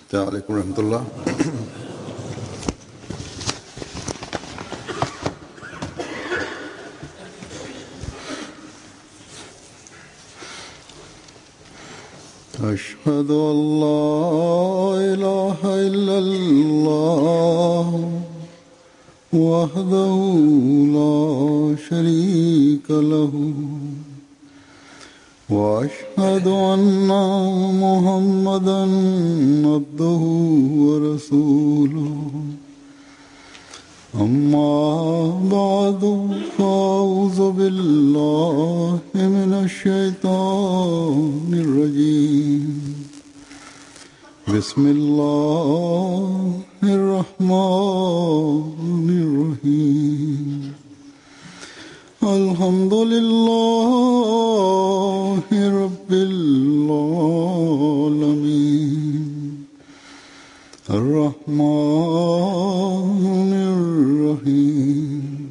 السلام عليكم ورحمة الله أشهد أن لا إله إلا الله وحده لا شريك له واشهد ان محمدا عبده ورسوله اما بعد فاعوذ بالله من الشيطان الرجيم بسم الله الرحمن الرحيم الحمد لله رب العالمين الرحمن الرحيم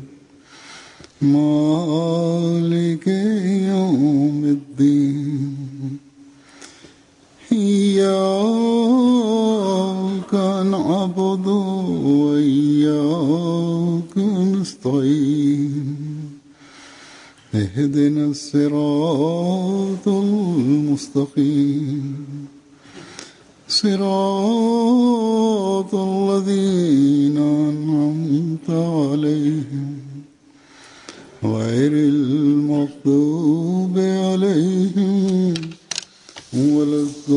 مالك يوم الدين إياك نعبد وإياك نستعين اهدنا الصراط المستقيم صراط الذين أنعمت عليهم غير المغضوب عليهم ولا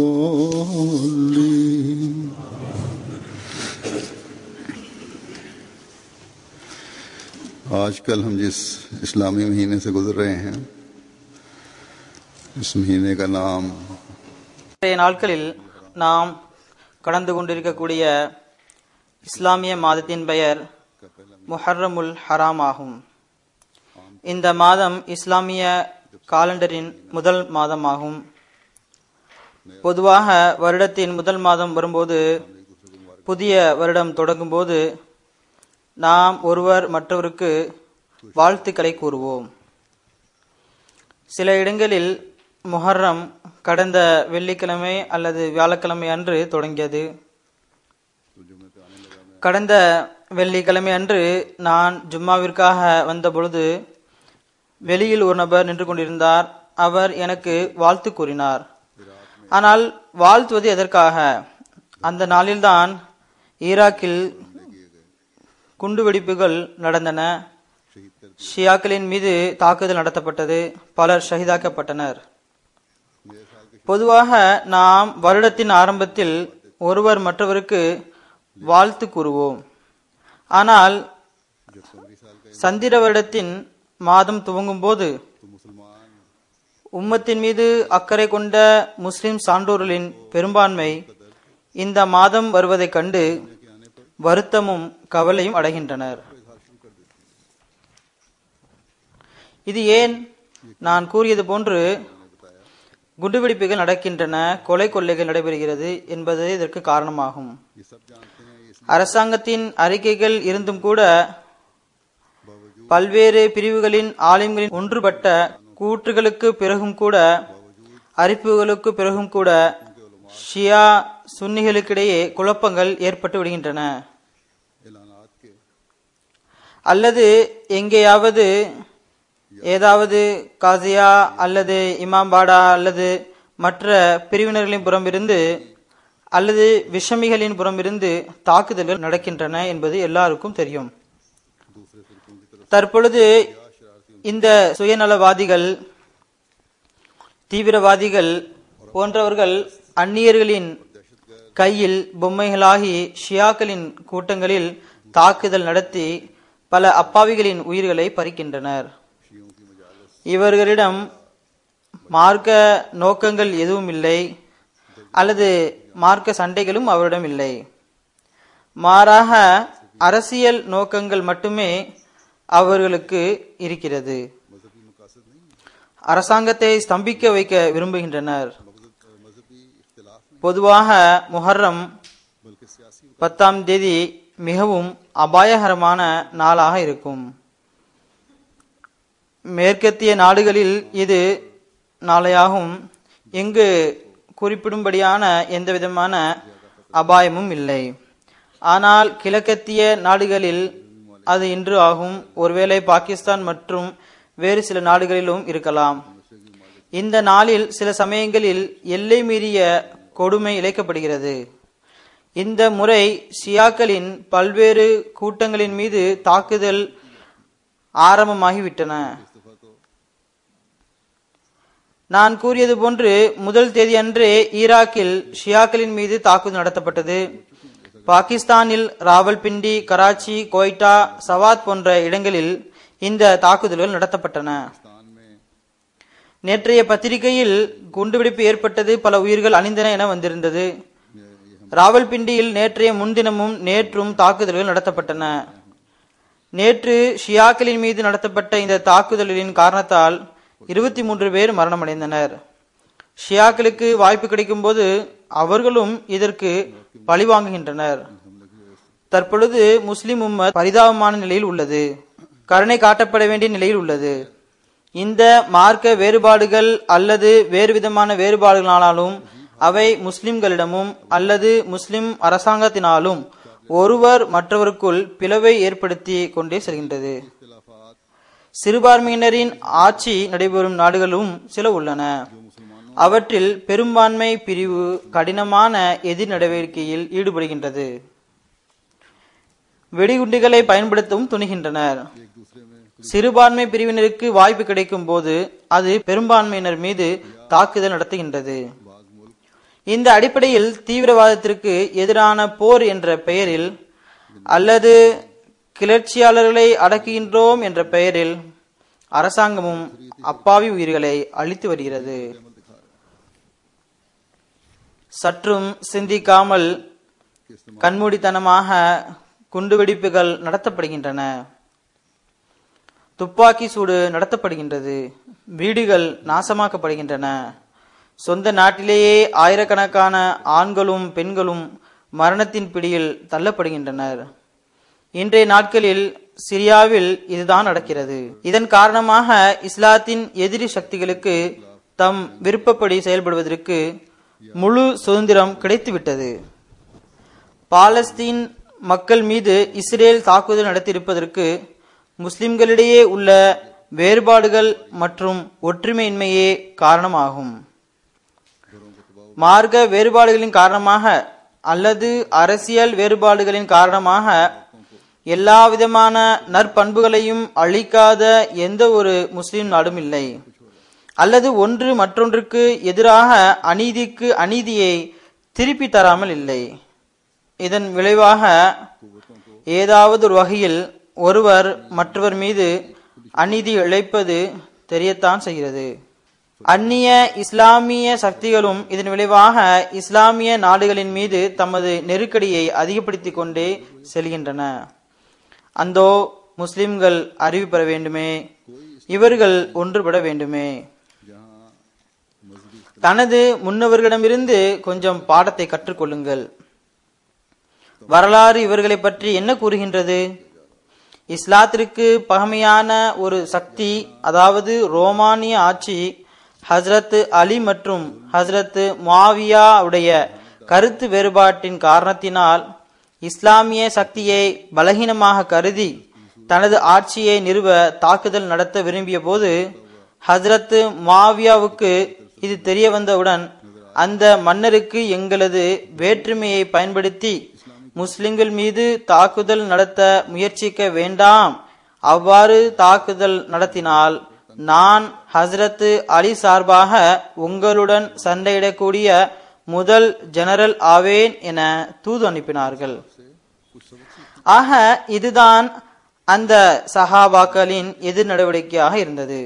الضالين आजकल हम जिस इस्लामी महीने से गुजर रहे हैं इस महीने का नाम இன்றைய நாட்களில் நாம் கடந்து கொண்டிருக்கக்கூடிய இஸ்லாமிய மாதத்தின் பெயர் முஹர்ரமுல் ஹராம் ஆகும் இந்த மாதம் இஸ்லாமிய காலண்டரின் முதல் மாதமாகும் பொதுவாக வருடத்தின் முதல் மாதம் வரும்போது புதிய வருடம் தொடங்கும்போது நாம் ஒருவர் மற்றவருக்கு வாழ்த்துக்களை கூறுவோம் சில இடங்களில் முஹர்ரம் கடந்த வெள்ளிக்கிழமை அல்லது வியாழக்கிழமை அன்று தொடங்கியது கடந்த வெள்ளிக்கிழமை அன்று நான் ஜும்மாவிற்காக வந்த பொழுது வெளியில் ஒரு நபர் நின்று கொண்டிருந்தார் அவர் எனக்கு வாழ்த்து கூறினார் ஆனால் வாழ்த்துவது எதற்காக அந்த நாளில்தான் ஈராக்கில் குண்டுவெடிப்புகள் நடந்தன ஷியாக்களின் மீது தாக்குதல் நடத்தப்பட்டது பலர் ஷஹீதாக்கப்பட்டனர் பொதுவாக நாம் வருடத்தின் ஆரம்பத்தில் ஒருவர் மற்றவருக்கு வாழ்த்து கூறுவோம் ஆனால் சந்திர வருடத்தின் மாதம் துவங்கும் போது உம்மத்தின் மீது அக்கறை கொண்ட முஸ்லிம் சான்றோர்களின் பெரும்பான்மை இந்த மாதம் வருவதைக் கண்டு வருத்தமும் கவலையும் அடைகின்றனர் இது ஏன் நான் கூறியது போன்று குண்டுவெடிப்புகள் நடக்கின்றன கொலை கொள்ளைகள் நடைபெறுகிறது என்பது இதற்கு காரணமாகும் அரசாங்கத்தின் அறிக்கைகள் இருந்தும் கூட பல்வேறு பிரிவுகளின் ஆலயங்களின் ஒன்றுபட்ட கூற்றுகளுக்கு பிறகும் கூட அறிவிப்புகளுக்கு பிறகும் கூட ஷியா சுன்னிகளுக்கிடையே குழப்பங்கள் ஏற்பட்டு விடுகின்றன அல்லது எங்கேயாவது ஏதாவது காசியா அல்லது இமாம்பாடா அல்லது மற்ற பிரிவினர்களின் புறமிருந்து அல்லது விஷமிகளின் புறமிருந்து தாக்குதல்கள் நடக்கின்றன என்பது எல்லாருக்கும் தெரியும் தற்பொழுது இந்த சுயநலவாதிகள் தீவிரவாதிகள் போன்றவர்கள் அந்நியர்களின் கையில் பொம்மைகளாகி ஷியாக்களின் கூட்டங்களில் தாக்குதல் நடத்தி பல அப்பாவிகளின் உயிர்களை பறிக்கின்றனர் இவர்களிடம் மார்க்க நோக்கங்கள் எதுவும் இல்லை அல்லது மார்க்க சண்டைகளும் அவரிடம் இல்லை மாறாக அரசியல் நோக்கங்கள் மட்டுமே அவர்களுக்கு இருக்கிறது அரசாங்கத்தை ஸ்தம்பிக்க வைக்க விரும்புகின்றனர் பொதுவாக முஹர்ரம் பத்தாம் தேதி மிகவும் அபாயகரமான நாளாக இருக்கும் மேற்கத்திய நாடுகளில் இது நாளையாகும் இங்கு குறிப்பிடும்படியான எந்த விதமான அபாயமும் இல்லை ஆனால் கிழக்கத்திய நாடுகளில் அது இன்று ஆகும் ஒருவேளை பாகிஸ்தான் மற்றும் வேறு சில நாடுகளிலும் இருக்கலாம் இந்த நாளில் சில சமயங்களில் எல்லை மீறிய கொடுமை இழைக்கப்படுகிறது இந்த முறை ஷியாக்களின் பல்வேறு கூட்டங்களின் மீது தாக்குதல் ஆரம்பமாகிவிட்டன நான் கூறியது போன்று முதல் தேதி அன்றே ஈராக்கில் ஷியாக்களின் மீது தாக்குதல் நடத்தப்பட்டது பாகிஸ்தானில் ராவல்பிண்டி கராச்சி கோய்டா சவாத் போன்ற இடங்களில் இந்த தாக்குதல்கள் நடத்தப்பட்டன நேற்றைய பத்திரிகையில் குண்டுவெடிப்பு ஏற்பட்டது பல உயிர்கள் அணிந்தன என வந்திருந்தது ராவல்பிண்டியில் நேற்றைய முன்தினமும் நேற்றும் தாக்குதல்கள் நடத்தப்பட்டன நேற்று ஷியாக்களின் மீது நடத்தப்பட்ட இந்த தாக்குதலின் காரணத்தால் இருபத்தி மூன்று பேர் மரணமடைந்தனர் ஷியாக்களுக்கு வாய்ப்பு கிடைக்கும் போது அவர்களும் இதற்கு பழிவாங்குகின்றனர் தற்பொழுது முஸ்லிம் உம்மத் பரிதாபமான நிலையில் உள்ளது கருணை காட்டப்பட வேண்டிய நிலையில் உள்ளது இந்த மார்க்க வேறுபாடுகள் அல்லது வேறு விதமான வேறுபாடுகளாலும் அவை முஸ்லிம்களிடமும் அல்லது முஸ்லிம் அரசாங்கத்தினாலும் ஒருவர் மற்றவருக்குள் பிளவை ஏற்படுத்தி கொண்டே செல்கின்றது சிறுபான்மையினரின் ஆட்சி நடைபெறும் நாடுகளும் சில உள்ளன அவற்றில் பெரும்பான்மை பிரிவு கடினமான எதிர் நடவடிக்கையில் ஈடுபடுகின்றது வெடிகுண்டுகளை பயன்படுத்தவும் துணிகின்றனர் சிறுபான்மை பிரிவினருக்கு வாய்ப்பு கிடைக்கும் போது அது பெரும்பான்மையினர் மீது தாக்குதல் நடத்துகின்றது இந்த அடிப்படையில் தீவிரவாதத்திற்கு எதிரான போர் என்ற பெயரில் அல்லது கிளர்ச்சியாளர்களை அடக்குகின்றோம் என்ற பெயரில் அரசாங்கமும் அப்பாவி உயிர்களை அழித்து வருகிறது சற்றும் சிந்திக்காமல் கண்மூடித்தனமாக குண்டுவெடிப்புகள் நடத்தப்படுகின்றன துப்பாக்கி சூடு நடத்தப்படுகின்றது வீடுகள் நாசமாக்கப்படுகின்றன சொந்த நாட்டிலேயே ஆயிரக்கணக்கான ஆண்களும் பெண்களும் மரணத்தின் பிடியில் தள்ளப்படுகின்றனர் இன்றைய நாட்களில் சிரியாவில் இதுதான் நடக்கிறது இதன் காரணமாக இஸ்லாத்தின் எதிரி சக்திகளுக்கு தம் விருப்பப்படி செயல்படுவதற்கு முழு சுதந்திரம் கிடைத்துவிட்டது பாலஸ்தீன் மக்கள் மீது இஸ்ரேல் தாக்குதல் நடத்தியிருப்பதற்கு முஸ்லிம்களிடையே உள்ள வேறுபாடுகள் மற்றும் ஒற்றுமையின்மையே காரணமாகும் மார்க்க வேறுபாடுகளின் காரணமாக அல்லது அரசியல் வேறுபாடுகளின் காரணமாக எல்லா விதமான நற்பண்புகளையும் அளிக்காத எந்த ஒரு முஸ்லிம் நாடும் இல்லை அல்லது ஒன்று மற்றொன்றுக்கு எதிராக அநீதிக்கு அநீதியை திருப்பி தராமல் இல்லை இதன் விளைவாக ஏதாவது ஒரு வகையில் ஒருவர் மற்றவர் மீது அநீதி இழைப்பது தெரியத்தான் செய்கிறது அந்நிய இஸ்லாமிய சக்திகளும் இதன் விளைவாக இஸ்லாமிய நாடுகளின் மீது தமது நெருக்கடியை அதிகப்படுத்திக் கொண்டே செல்கின்றன அந்தோ முஸ்லிம்கள் அறிவு பெற வேண்டுமே இவர்கள் ஒன்றுபட வேண்டுமே தனது முன்னவர்களிடமிருந்து கொஞ்சம் பாடத்தை கற்றுக்கொள்ளுங்கள் வரலாறு இவர்களை பற்றி என்ன கூறுகின்றது இஸ்லாத்திற்கு பகமையான ஒரு சக்தி அதாவது ரோமானிய ஆட்சி ஹஸ்ரத் அலி மற்றும் ஹஸ்ரத் மாவியா உடைய கருத்து வேறுபாட்டின் காரணத்தினால் இஸ்லாமிய சக்தியை பலகீனமாக கருதி தனது ஆட்சியை நிறுவ தாக்குதல் நடத்த விரும்பிய போது ஹஸ்ரத் மாவியாவுக்கு இது தெரிய வந்தவுடன் அந்த மன்னருக்கு எங்களது வேற்றுமையை பயன்படுத்தி முஸ்லிம்கள் மீது தாக்குதல் நடத்த முயற்சிக்க வேண்டாம் அவ்வாறு தாக்குதல் நடத்தினால் நான் ஹஸ்ரத் அலி சார்பாக உங்களுடன் சண்டையிடக்கூடிய முதல் ஜெனரல் ஆவேன் என தூது அனுப்பினார்கள் ஆக இதுதான் அந்த சஹாபாக்களின் எதிர் நடவடிக்கையாக இருந்தது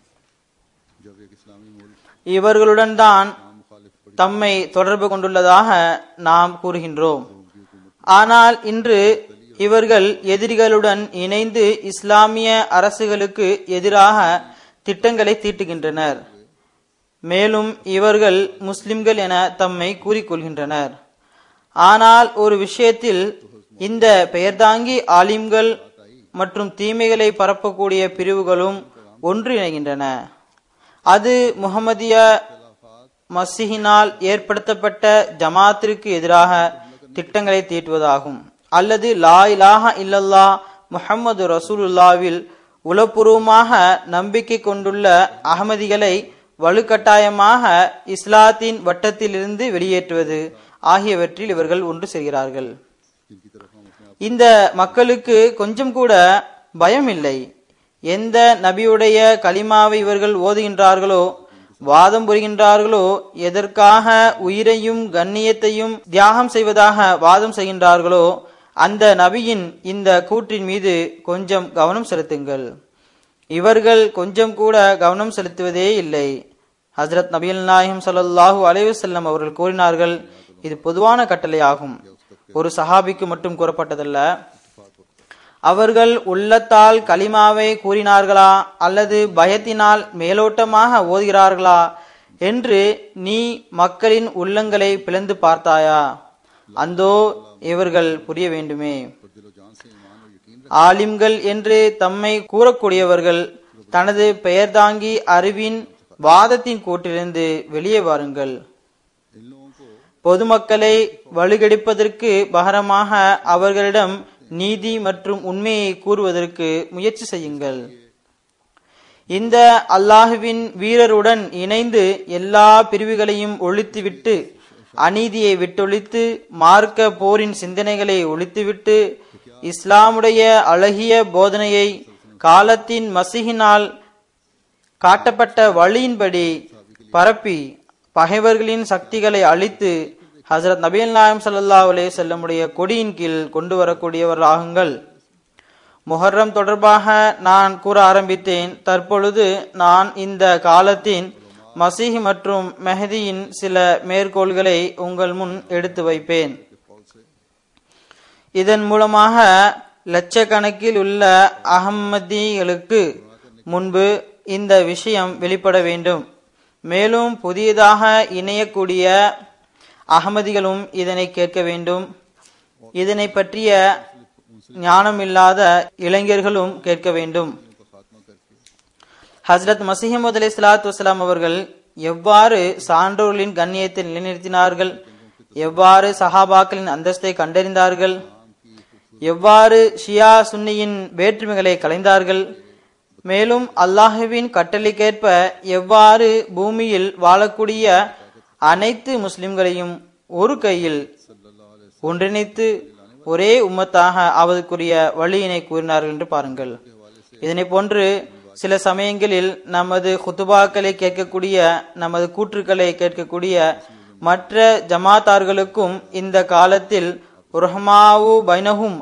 இவர்களுடன் தான் தம்மை தொடர்பு கொண்டுள்ளதாக நாம் கூறுகின்றோம் ஆனால் இன்று இவர்கள் எதிரிகளுடன் இணைந்து இஸ்லாமிய அரசுகளுக்கு எதிராக திட்டங்களை தீட்டுகின்றனர் மேலும் இவர்கள் முஸ்லிம்கள் என தம்மை கூறிக்கொள்கின்றனர் ஆனால் ஒரு விஷயத்தில் இந்த பெயர்தாங்கி ஆலிம்கள் மற்றும் தீமைகளை பரப்பக்கூடிய பிரிவுகளும் ஒன்றிணைகின்றன அது முகமதிய மசிஹினால் ஏற்படுத்தப்பட்ட ஜமாத்திற்கு எதிராக திட்டங்களை தீட்டுவதாகும் அல்லது லா இலாஹா இல்லல்லா முஹம்மது ரசூலுல்லாவில் உளப்பூர்வமாக நம்பிக்கை கொண்டுள்ள அகமதிகளை வலுக்கட்டாயமாக இஸ்லாத்தின் வட்டத்திலிருந்து வெளியேற்றுவது ஆகியவற்றில் இவர்கள் ஒன்று செய்கிறார்கள் இந்த மக்களுக்கு கொஞ்சம் கூட பயம் இல்லை எந்த நபியுடைய கலிமாவை இவர்கள் ஓதுகின்றார்களோ வாதம் புரிகின்றார்களோ எதற்காக உயிரையும் கண்ணியத்தையும் தியாகம் செய்வதாக வாதம் செய்கின்றார்களோ அந்த நபியின் இந்த கூற்றின் மீது கொஞ்சம் கவனம் செலுத்துங்கள் இவர்கள் கொஞ்சம் கூட கவனம் செலுத்துவதே இல்லை ஹசரத் நபிகள் நாயகம் ஸல்லல்லாஹு அலைஹி வஸல்லம் அவர்கள் கூறினார்கள் இது பொதுவான கட்டளையாகும் ஒரு சஹாபிக்கு மட்டும் கூறப்பட்டதல்ல அவர்கள் உள்ளத்தால் கலிமாவை கூறினார்களா அல்லது பயத்தினால் மேலோட்டமாக ஓதுகிறார்களா என்று நீ மக்களின் உள்ளங்களை பிளந்து பார்த்தாயா அந்தோ இவர்கள் புரிய வேண்டுமே ஆலிம்கள் என்று தம்மை கூறக்கூடியவர்கள் தனது பெயர் தாங்கி அறிவின் வாதத்தின் கூட்டிலிருந்து வெளியே வாருங்கள் பொதுமக்களை வலுகெடுப்பதற்கு பகரமாக அவர்களிடம் நீதி மற்றும் உண்மையை கூறுவதற்கு முயற்சி செய்யுங்கள் இந்த அல்லாஹுவின் வீரருடன் இணைந்து எல்லா பிரிவுகளையும் ஒழித்துவிட்டு அநீதியை விட்டொழித்து மார்க்க போரின் சிந்தனைகளை ஒழித்துவிட்டு இஸ்லாமுடைய அழகிய போதனையை காலத்தின் மசிகினால் காட்டப்பட்ட வழியின்படி பரப்பி பகைவர்களின் சக்திகளை அழித்து ஹசரத் நபீல் நாயம் சல்லா அலே செல்லமுடைய கொடியின் கீழ் கொண்டு வரக்கூடியவராகுங்கள் முஹர்ரம் தொடர்பாக நான் கூற ஆரம்பித்தேன் தற்பொழுது நான் இந்த காலத்தின் மசீஹ் மற்றும் மெஹதியின் சில மேற்கோள்களை உங்கள் முன் எடுத்து வைப்பேன் இதன் மூலமாக லட்சக்கணக்கில் உள்ள அகமதிகளுக்கு முன்பு இந்த விஷயம் வெளிப்பட வேண்டும் மேலும் புதியதாக இணையக்கூடிய அகமதிகளும் இதனை கேட்க வேண்டும் இதனை பற்றிய ஞானம் இல்லாத இளைஞர்களும் கேட்க வேண்டும் ஹஸ்ரத் மசிஹமது அலி சலாத்து வசலாம் அவர்கள் எவ்வாறு சான்றோர்களின் கண்ணியத்தை நிலைநிறுத்தினார்கள் எவ்வாறு சஹாபாக்களின் அந்தஸ்தை கண்டறிந்தார்கள் எவ்வாறு ஷியா சுன்னியின் வேற்றுமைகளை கலைந்தார்கள் மேலும் அல்லாஹுவின் கட்டளைக்கேற்ப எவ்வாறு பூமியில் வாழக்கூடிய அனைத்து முஸ்லிம்களையும் ஒரு கையில் ஒன்றிணைத்து ஒரே உம்மத்தாக ஆவதற்குரிய வழியினை கூறினார்கள் என்று பாருங்கள் இதனை போன்று சில சமயங்களில் நமது குத்துபாக்களை கேட்கக்கூடிய நமது கூற்றுக்களை கேட்கக்கூடிய மற்ற ஜமாத்தார்களுக்கும் இந்த காலத்தில் ரஹ்மாவு பைனஹும்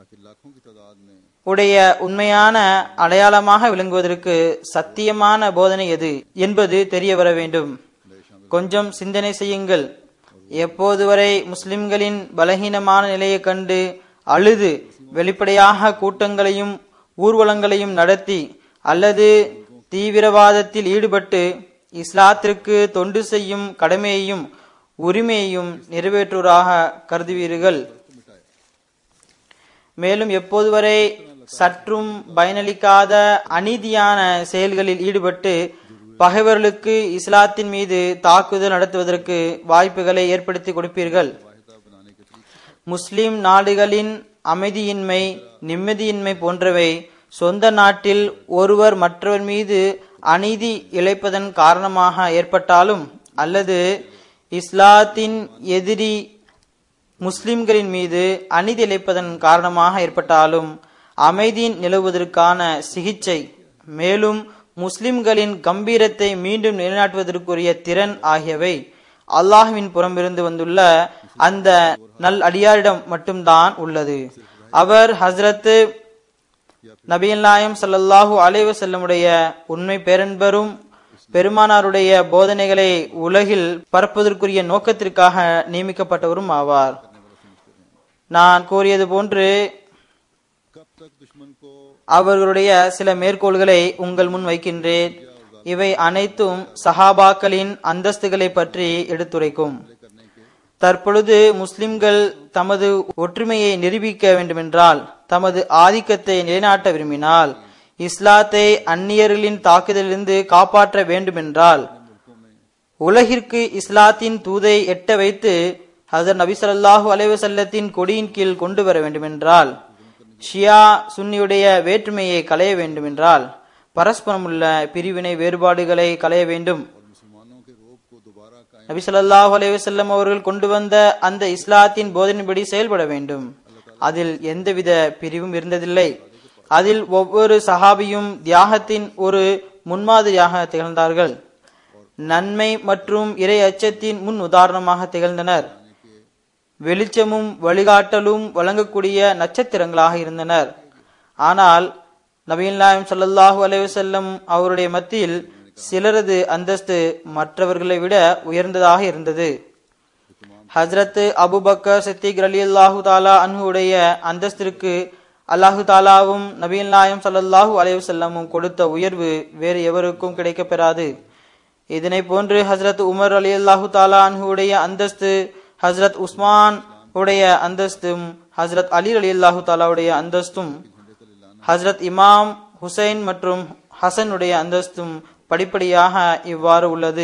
உடைய உண்மையான அடையாளமாக விளங்குவதற்கு சத்தியமான போதனை எது என்பது தெரிய வர வேண்டும் கொஞ்சம் சிந்தனை செய்யுங்கள் எப்போது வரை முஸ்லிம்களின் பலகீனமான நிலையை கண்டு அழுது வெளிப்படையாக கூட்டங்களையும் ஊர்வலங்களையும் நடத்தி அல்லது தீவிரவாதத்தில் ஈடுபட்டு இஸ்லாத்திற்கு தொண்டு செய்யும் கடமையையும் உரிமையையும் நிறைவேற்றுவராக கருதுவீர்கள் மேலும் எப்போது வரை சற்றும் பயனளிக்காத அநீதியான செயல்களில் ஈடுபட்டு பகைவர்களுக்கு இஸ்லாத்தின் மீது தாக்குதல் நடத்துவதற்கு வாய்ப்புகளை ஏற்படுத்தி கொடுப்பீர்கள் முஸ்லிம் நாடுகளின் அமைதியின்மை நிம்மதியின்மை போன்றவை சொந்த நாட்டில் ஒருவர் மற்றவர் மீது அநீதி இழைப்பதன் காரணமாக ஏற்பட்டாலும் அல்லது இஸ்லாத்தின் எதிரி முஸ்லிம்களின் மீது அநீதி இழைப்பதன் காரணமாக ஏற்பட்டாலும் அமைதி நிலவுவதற்கான சிகிச்சை மேலும் முஸ்லிம்களின் கம்பீரத்தை மீண்டும் நிலைநாட்டுவதற்குரிய திறன் ஆகியவை அல்லாஹுவின் புறமிருந்து வந்துள்ள அந்த நல் அடியாரிடம் மட்டும்தான் உள்ளது அவர் ஹஸ்ரத் நபியல் நாயம் சல்லல்லாஹு அலைவ செல்லமுடைய உண்மை பேரன்பரும் பெருமானாருடைய போதனைகளை உலகில் பரப்புவதற்குரிய நோக்கத்திற்காக நியமிக்கப்பட்டவரும் ஆவார் நான் கூறியது போன்று அவர்களுடைய சில மேற்கோள்களை உங்கள் முன் வைக்கின்றேன் இவை அனைத்தும் சஹாபாக்களின் அந்தஸ்துகளை பற்றி எடுத்துரைக்கும் தற்பொழுது முஸ்லிம்கள் தமது ஒற்றுமையை நிரூபிக்க வேண்டுமென்றால் தமது ஆதிக்கத்தை நிலைநாட்ட விரும்பினால் இஸ்லாத்தை அந்நியர்களின் தாக்குதலிலிருந்து காப்பாற்ற வேண்டுமென்றால் உலகிற்கு இஸ்லாத்தின் தூதை எட்ட வைத்து ஹசர் நபி ஸல்லல்லாஹு அலைஹி வஸல்லத்தின் கொடியின் கீழ் கொண்டு வர வேண்டுமென்றால் ஷியா சுன்னியுடைய வேற்றுமையை களைய வேண்டுமென்றால் பரஸ்பரமுள்ள பிரிவினை வேறுபாடுகளை களைய வேண்டும் நபி ஸல்லல்லாஹு அலைஹி வஸல்லம் அவர்கள் கொண்டு வந்த அந்த இஸ்லாத்தின் போதனைப்படி செயல்பட வேண்டும் அதில் எந்தவித பிரிவும் இருந்ததில்லை அதில் ஒவ்வொரு சஹாபியும் தியாகத்தின் ஒரு முன்மாதிரியாக திகழ்ந்தார்கள் நன்மை மற்றும் இறை அச்சத்தின் முன் உதாரணமாக திகழ்ந்தனர் வெளிச்சமும் வழிகாட்டலும் வழங்கக்கூடிய நட்சத்திரங்களாக இருந்தனர் ஆனால் நபீல் நாயம் ஸல்லல்லாஹு அலைஹி வஸல்லம் அவருடைய மத்தியில் சிலரது அந்தஸ்து மற்றவர்களை விட உயர்ந்ததாக இருந்தது ஹஜ்ரத் அபுபக்கர் சித்திக் அலி அல்லாஹு தாலா அன்ஹுடைய அந்தஸ்திற்கு அல்லாஹு தாலாவும் நபீல் நாயம் ஸல்லல்லாஹு அலைஹி வஸல்லமும் கொடுத்த உயர்வு வேறு எவருக்கும் கிடைக்கப் பெறாது இதனை போன்று ஹஜ்ரத் உமர் அலி அல்லாஹு தாலா அன்ஹுடைய அந்தஸ்து ஹஜ்ரத் உஸ்மான் உடைய அந்தஸ்தும் ஹஜ்ரத் அலி அலி அல்லாஹு தாலாவுடைய அந்தஸ்தும் ஹஜ்ரத் இமாம் ஹுசைன் மற்றும் ஹசனுடைய அந்தஸ்தும் படிப்படியாக இவ்வாறு உள்ளது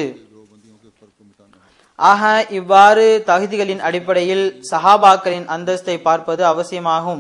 ஆக இவ்வாறு தகுதிகளின் அடிப்படையில் சஹாபாக்களின் அந்தஸ்தை பார்ப்பது அவசியமாகும்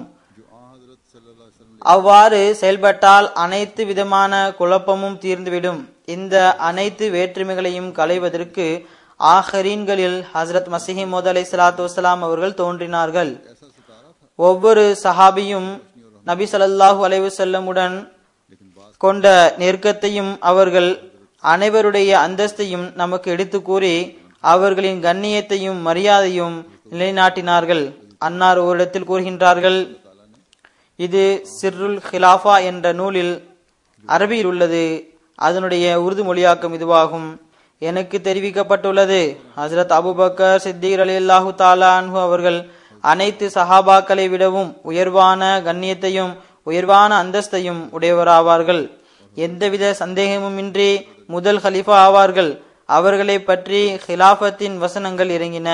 அவ்வாறு செயல்பட்டால் அனைத்து விதமான குழப்பமும் தீர்ந்துவிடும் இந்த அனைத்து வேற்றுமைகளையும் களைவதற்கு ஆஹரீன்களில் ஹசரத் மசிஹி மோத் அலை சலாத்து வசலாம் அவர்கள் தோன்றினார்கள் ஒவ்வொரு சஹாபியும் நபி ஸல்லல்லாஹு அலைஹி வஸல்லமுடன் கொண்ட நெருக்கத்தையும் அவர்கள் அனைவருடைய அந்தஸ்தையும் நமக்கு எடுத்து கூறி அவர்களின் கண்ணியத்தையும் மரியாதையும் நிலைநாட்டினார்கள் அன்னார் ஓரிடத்தில் கூறுகின்றார்கள் இது சிர்ருல் ஹிலாஃபா என்ற நூலில் அரபியில் உள்ளது அதனுடைய உருது மொழியாக்கம் இதுவாகும் எனக்கு தெரிவிக்கப்பட்டுள்ளது ஹசரத் அபுபக்கர் சித்திக் அலி அல்லாஹு தாலான்ஹு அவர்கள் அனைத்து சஹாபாக்களை விடவும் உயர்வான கண்ணியத்தையும் உயர்வான அந்தஸ்தையும் உடையவராவார்கள் எந்தவித சந்தேகமுமின்றி முதல் ஹலிஃபா ஆவார்கள் அவர்களை பற்றி ஹிலாஃபத்தின் வசனங்கள் இறங்கின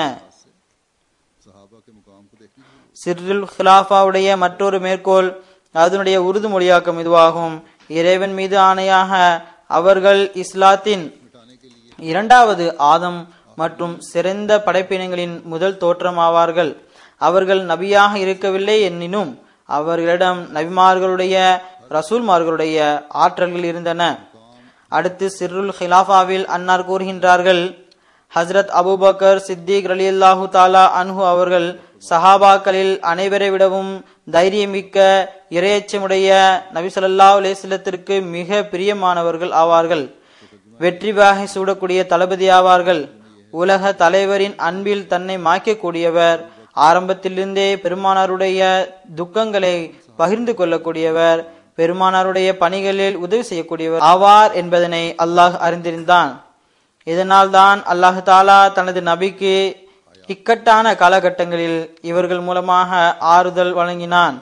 சிர்ருல் ஹிலாஃபாவுடைய மற்றொரு மேற்கோள் அதனுடைய உருது மொழியாக்கம் இதுவாகும் இறைவன் மீது ஆணையாக அவர்கள் இஸ்லாத்தின் இரண்டாவது ஆதம் மற்றும் சிறந்த படைப்பினங்களின் முதல் தோற்றமாவார்கள் அவர்கள் நபியாக இருக்கவில்லை எனினும் அவர்களிடம் நபிமார்களுடைய ரசூல்மார்களுடைய ஆற்றல்கள் இருந்தன அடுத்து சிர்ருல் ஹிலாஃபாவில் அன்னார் கூறுகின்றார்கள் ஹஸ்ரத் அபுபக்கர் சித்திக் அலி அல்லாஹு தாலா அன்ஹு அவர்கள் சஹாபாக்களில் அனைவரை விடவும் தைரியமிக்க இரையச்சமுடைய நபி ஸல்லல்லாஹு அலைஹி வஸல்லத்திற்கு மிக பிரியமானவர்கள் ஆவார்கள் வெற்றி வாகை சூடக்கூடிய தளபதி ஆவார்கள் உலக தலைவரின் அன்பில் தன்னை மாய்க்கக்கூடியவர் ஆரம்பத்திலிருந்தே பெருமானாருடைய துக்கங்களை பகிர்ந்து கொள்ளக்கூடியவர் பெருமானாருடைய பணிகளில் உதவி செய்யக்கூடியவர் ஆவார் என்பதனை அல்லாஹ் அறிந்திருந்தான் இதனால் தான் அல்லாஹு தாலா தனது நபிக்கு இக்கட்டான காலகட்டங்களில் இவர்கள் மூலமாக ஆறுதல் வழங்கினான்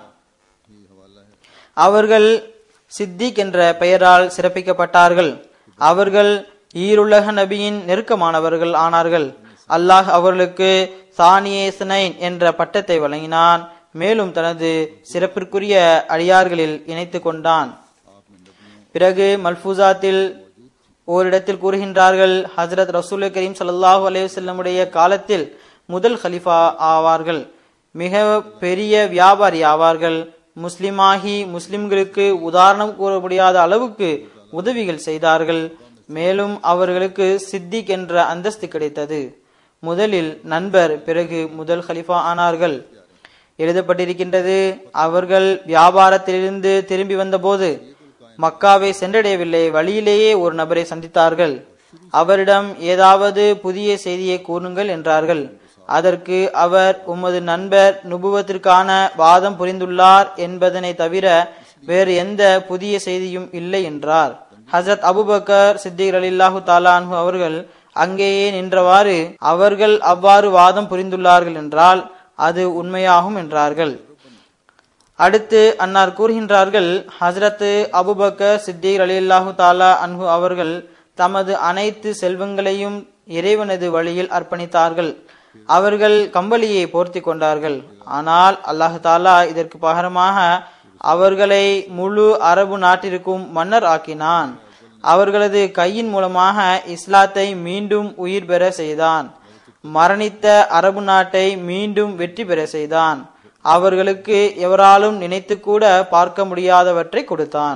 அவர்கள் சித்திக் என்ற பெயரால் சிறப்பிக்கப்பட்டார்கள் அவர்கள் ஈருலக நபியின் நெருக்கமானவர்கள் ஆனார்கள் அல்லாஹ் அவர்களுக்கு சானியே சுனைன் என்ற பட்டத்தை வழங்கினான் மேலும் தனது சிறப்பிற்குரிய அடியார்களில் இணைத்து கொண்டான் பிறகு மல்பூசாத்தில் ஓரிடத்தில் கூறுகின்றார்கள் ஹசரத் ரசூல் கரீம் ஸல்லல்லாஹு அலைஹி வஸல்லமுடைய காலத்தில் முதல் ஹலிஃபா ஆவார்கள் மிக பெரிய வியாபாரி ஆவார்கள் முஸ்லிமாகி முஸ்லிம்களுக்கு உதாரணம் கூற முடியாத அளவுக்கு உதவிகள் செய்தார்கள் மேலும் அவர்களுக்கு சித்திக் என்ற அந்தஸ்து கிடைத்தது முதலில் நண்பர் பிறகு முதல் ஹலிஃபா ஆனார்கள் எழுதப்பட்டிருக்கின்றது அவர்கள் வியாபாரத்திலிருந்து திரும்பி வந்தபோது மக்காவை சென்றடையவில்லை வழியிலேயே ஒரு நபரை சந்தித்தார்கள் அவரிடம் ஏதாவது புதிய செய்தியை கூறுங்கள் என்றார்கள் அதற்கு அவர் உமது நண்பர் நுபுவத்திற்கான வாதம் புரிந்துள்ளார் என்பதனை தவிர வேறு எந்த புதிய செய்தியும் இல்லை என்றார் ஹசரத் அபுபக்கர் சித்திக் அலில்லாஹு தாலான்ஹு அவர்கள் அங்கேயே நின்றவாறு அவர்கள் அவ்வாறு வாதம் புரிந்துள்ளார்கள் என்றால் அது உண்மையாகும் என்றார்கள் அடுத்து அன்னார் கூறுகின்றார்கள் ஹசரத் அபுபக்கர் சித்திக் அலில்லாஹு தாலா அன்ஹு அவர்கள் தமது அனைத்து செல்வங்களையும் இறைவனது வழியில் அர்ப்பணித்தார்கள் அவர்கள் கம்பளியை போர்த்தி கொண்டார்கள் ஆனால் அல்லாஹு தாலா இதற்கு பகரமாக அவர்களை முழு அரபு நாட்டிற்கும் மன்னர் ஆக்கினான் அவர்களது கையின் மூலமாக இஸ்லாத்தை மீண்டும் உயிர் பெற செய்தான் மரணித்த அரபு நாட்டை மீண்டும் வெற்றி பெற செய்தான் அவர்களுக்கு எவராலும் நினைத்து கூட பார்க்க முடியாதவற்றை கொடுத்தான்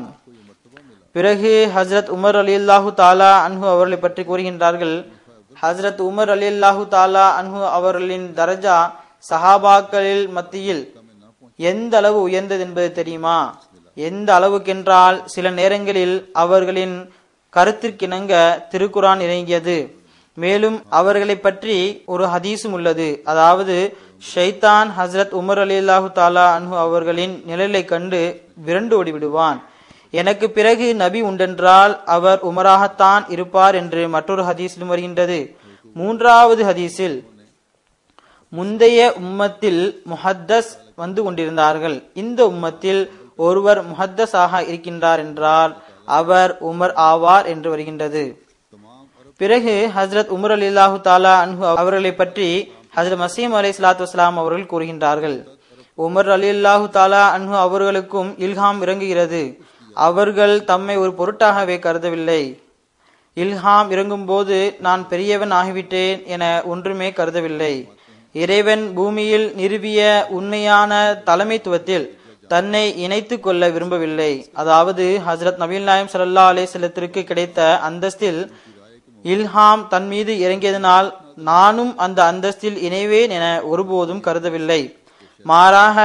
பிறகு ஹஜரத் உமர் அலி அல்லாஹு தாலா அன்ஹு அவர்களை பற்றி கூறுகின்றார்கள் ஹஜரத் உமர் அலி அல்லாஹு தாலா அன்ஹு அவர்களின் தரஜா சஹாபாக்களில் மத்தியில் எந்த அளவு உயர்ந்தது என்பது தெரியுமா எந்த அளவுக்கென்றால் சில நேரங்களில் அவர்களின் கருத்திற்கிணங்க திருக்குரான் இறங்கியது மேலும் அவர்களை பற்றி ஒரு ஹதீஸும் உள்ளது அதாவது ஷைத்தான் ஹசரத் உமர் அலி அல்லாஹு தாலா அன்ஹு அவர்களின் நிழலை கண்டு விரண்டு ஓடிவிடுவான் எனக்கு பிறகு நபி உண்டென்றால் அவர் உமராகத்தான் இருப்பார் என்று மற்றொரு ஹதீஸிலும் வருகின்றது மூன்றாவது ஹதீஸில் முந்தைய உம்மத்தில் முஹத்தஸ் வந்து கொண்டிருந்தார்கள் இந்த உம்மத்தில் ஒருவர் முஹத்தஸாக இருக்கின்றார் என்றால் அவர் உமர் ஆவார் என்று வருகின்றது பிறகு ஹஜரத் உமர் அலி அல்லாஹு தாலா அன்ஹு அவர்களை பற்றி ஹஜரத் மசீம் அலி சலாத்து வஸ்லாம் அவர்கள் கூறுகின்றார்கள் உமர் அலி அல்லாஹு தாலா அன்ஹு அவர்களுக்கும் இல்ஹாம் இறங்குகிறது அவர்கள் தம்மை ஒரு பொருட்டாகவே கருதவில்லை இல்ஹாம் இறங்கும் போது நான் பெரியவன் ஆகிவிட்டேன் என ஒன்றுமே கருதவில்லை இறைவன் பூமியில் நிறுவிய உண்மையான தலைமைத்துவத்தில் தன்னை இணைத்து கொள்ள விரும்பவில்லை அதாவது ஹசரத் நபீல் நாயம் சல்லா அலே செல்லத்திற்கு கிடைத்த அந்தஸ்தில் இல்ஹாம் தன் மீது இறங்கியதனால் நானும் அந்த அந்தஸ்தில் இணைவேன் என ஒருபோதும் கருதவில்லை மாறாக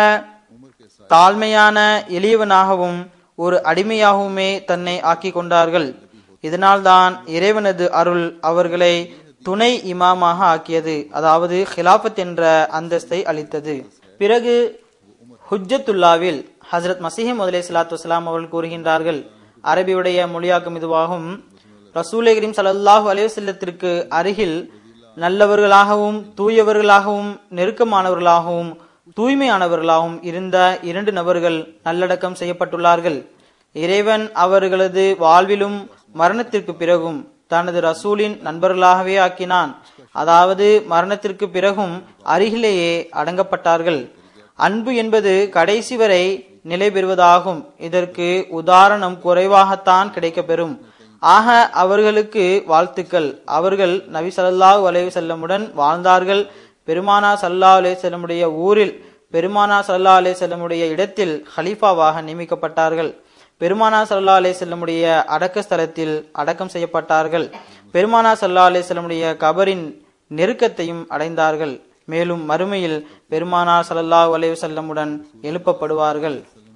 தாழ்மையான எளியவனாகவும் ஒரு அடிமையாகவுமே தன்னை ஆக்கிக் கொண்டார்கள் இதனால்தான் இறைவனது அருள் அவர்களை துணை இமாமாக ஆக்கியது அதாவது ஹிலாபத் என்ற அந்தஸ்தை அளித்தது பிறகு ஹுஜ்ஜத்துல்லாவில் ஹசரத் மசீஹம் முதலே சலாத்து வலாம் அவர்கள் கூறுகின்றார்கள் அரபியுடைய மொழியாக்கம் இதுவாகும் ரசூலை கரீம் சல்லாஹூ அலைவசல்லத்திற்கு அருகில் நல்லவர்களாகவும் தூயவர்களாகவும் நெருக்கமானவர்களாகவும் தூய்மையானவர்களாகவும் இருந்த இரண்டு நபர்கள் நல்லடக்கம் செய்யப்பட்டுள்ளார்கள் இறைவன் அவர்களது வாழ்விலும் மரணத்திற்கு பிறகும் தனது ரசூலின் நண்பர்களாகவே ஆக்கினான் அதாவது மரணத்திற்கு பிறகும் அருகிலேயே அடங்கப்பட்டார்கள் அன்பு என்பது கடைசி வரை நிலை பெறுவதாகும் இதற்கு உதாரணம் குறைவாகத்தான் கிடைக்கப்பெறும் ஆக அவர்களுக்கு வாழ்த்துக்கள் அவர்கள் நபி சல்லாஹூ அலைவு செல்லமுடன் வாழ்ந்தார்கள் பெருமானா சல்லா அலே செல்லமுடைய ஊரில் பெருமானா சல்லா அலே செல்லமுடைய இடத்தில் ஹலீஃபாவாக நியமிக்கப்பட்டார்கள் பெருமானா சல்லா அலே செல்லமுடைய அடக்க ஸ்தலத்தில் அடக்கம் செய்யப்பட்டார்கள் பெருமானா சல்லா அலே செல்லமுடைய கபரின் நெருக்கத்தையும் அடைந்தார்கள் மேலும் மறுமையில் பெருமானா சல்லா அலே செல்லமுடன் எழுப்பப்படுவார்கள்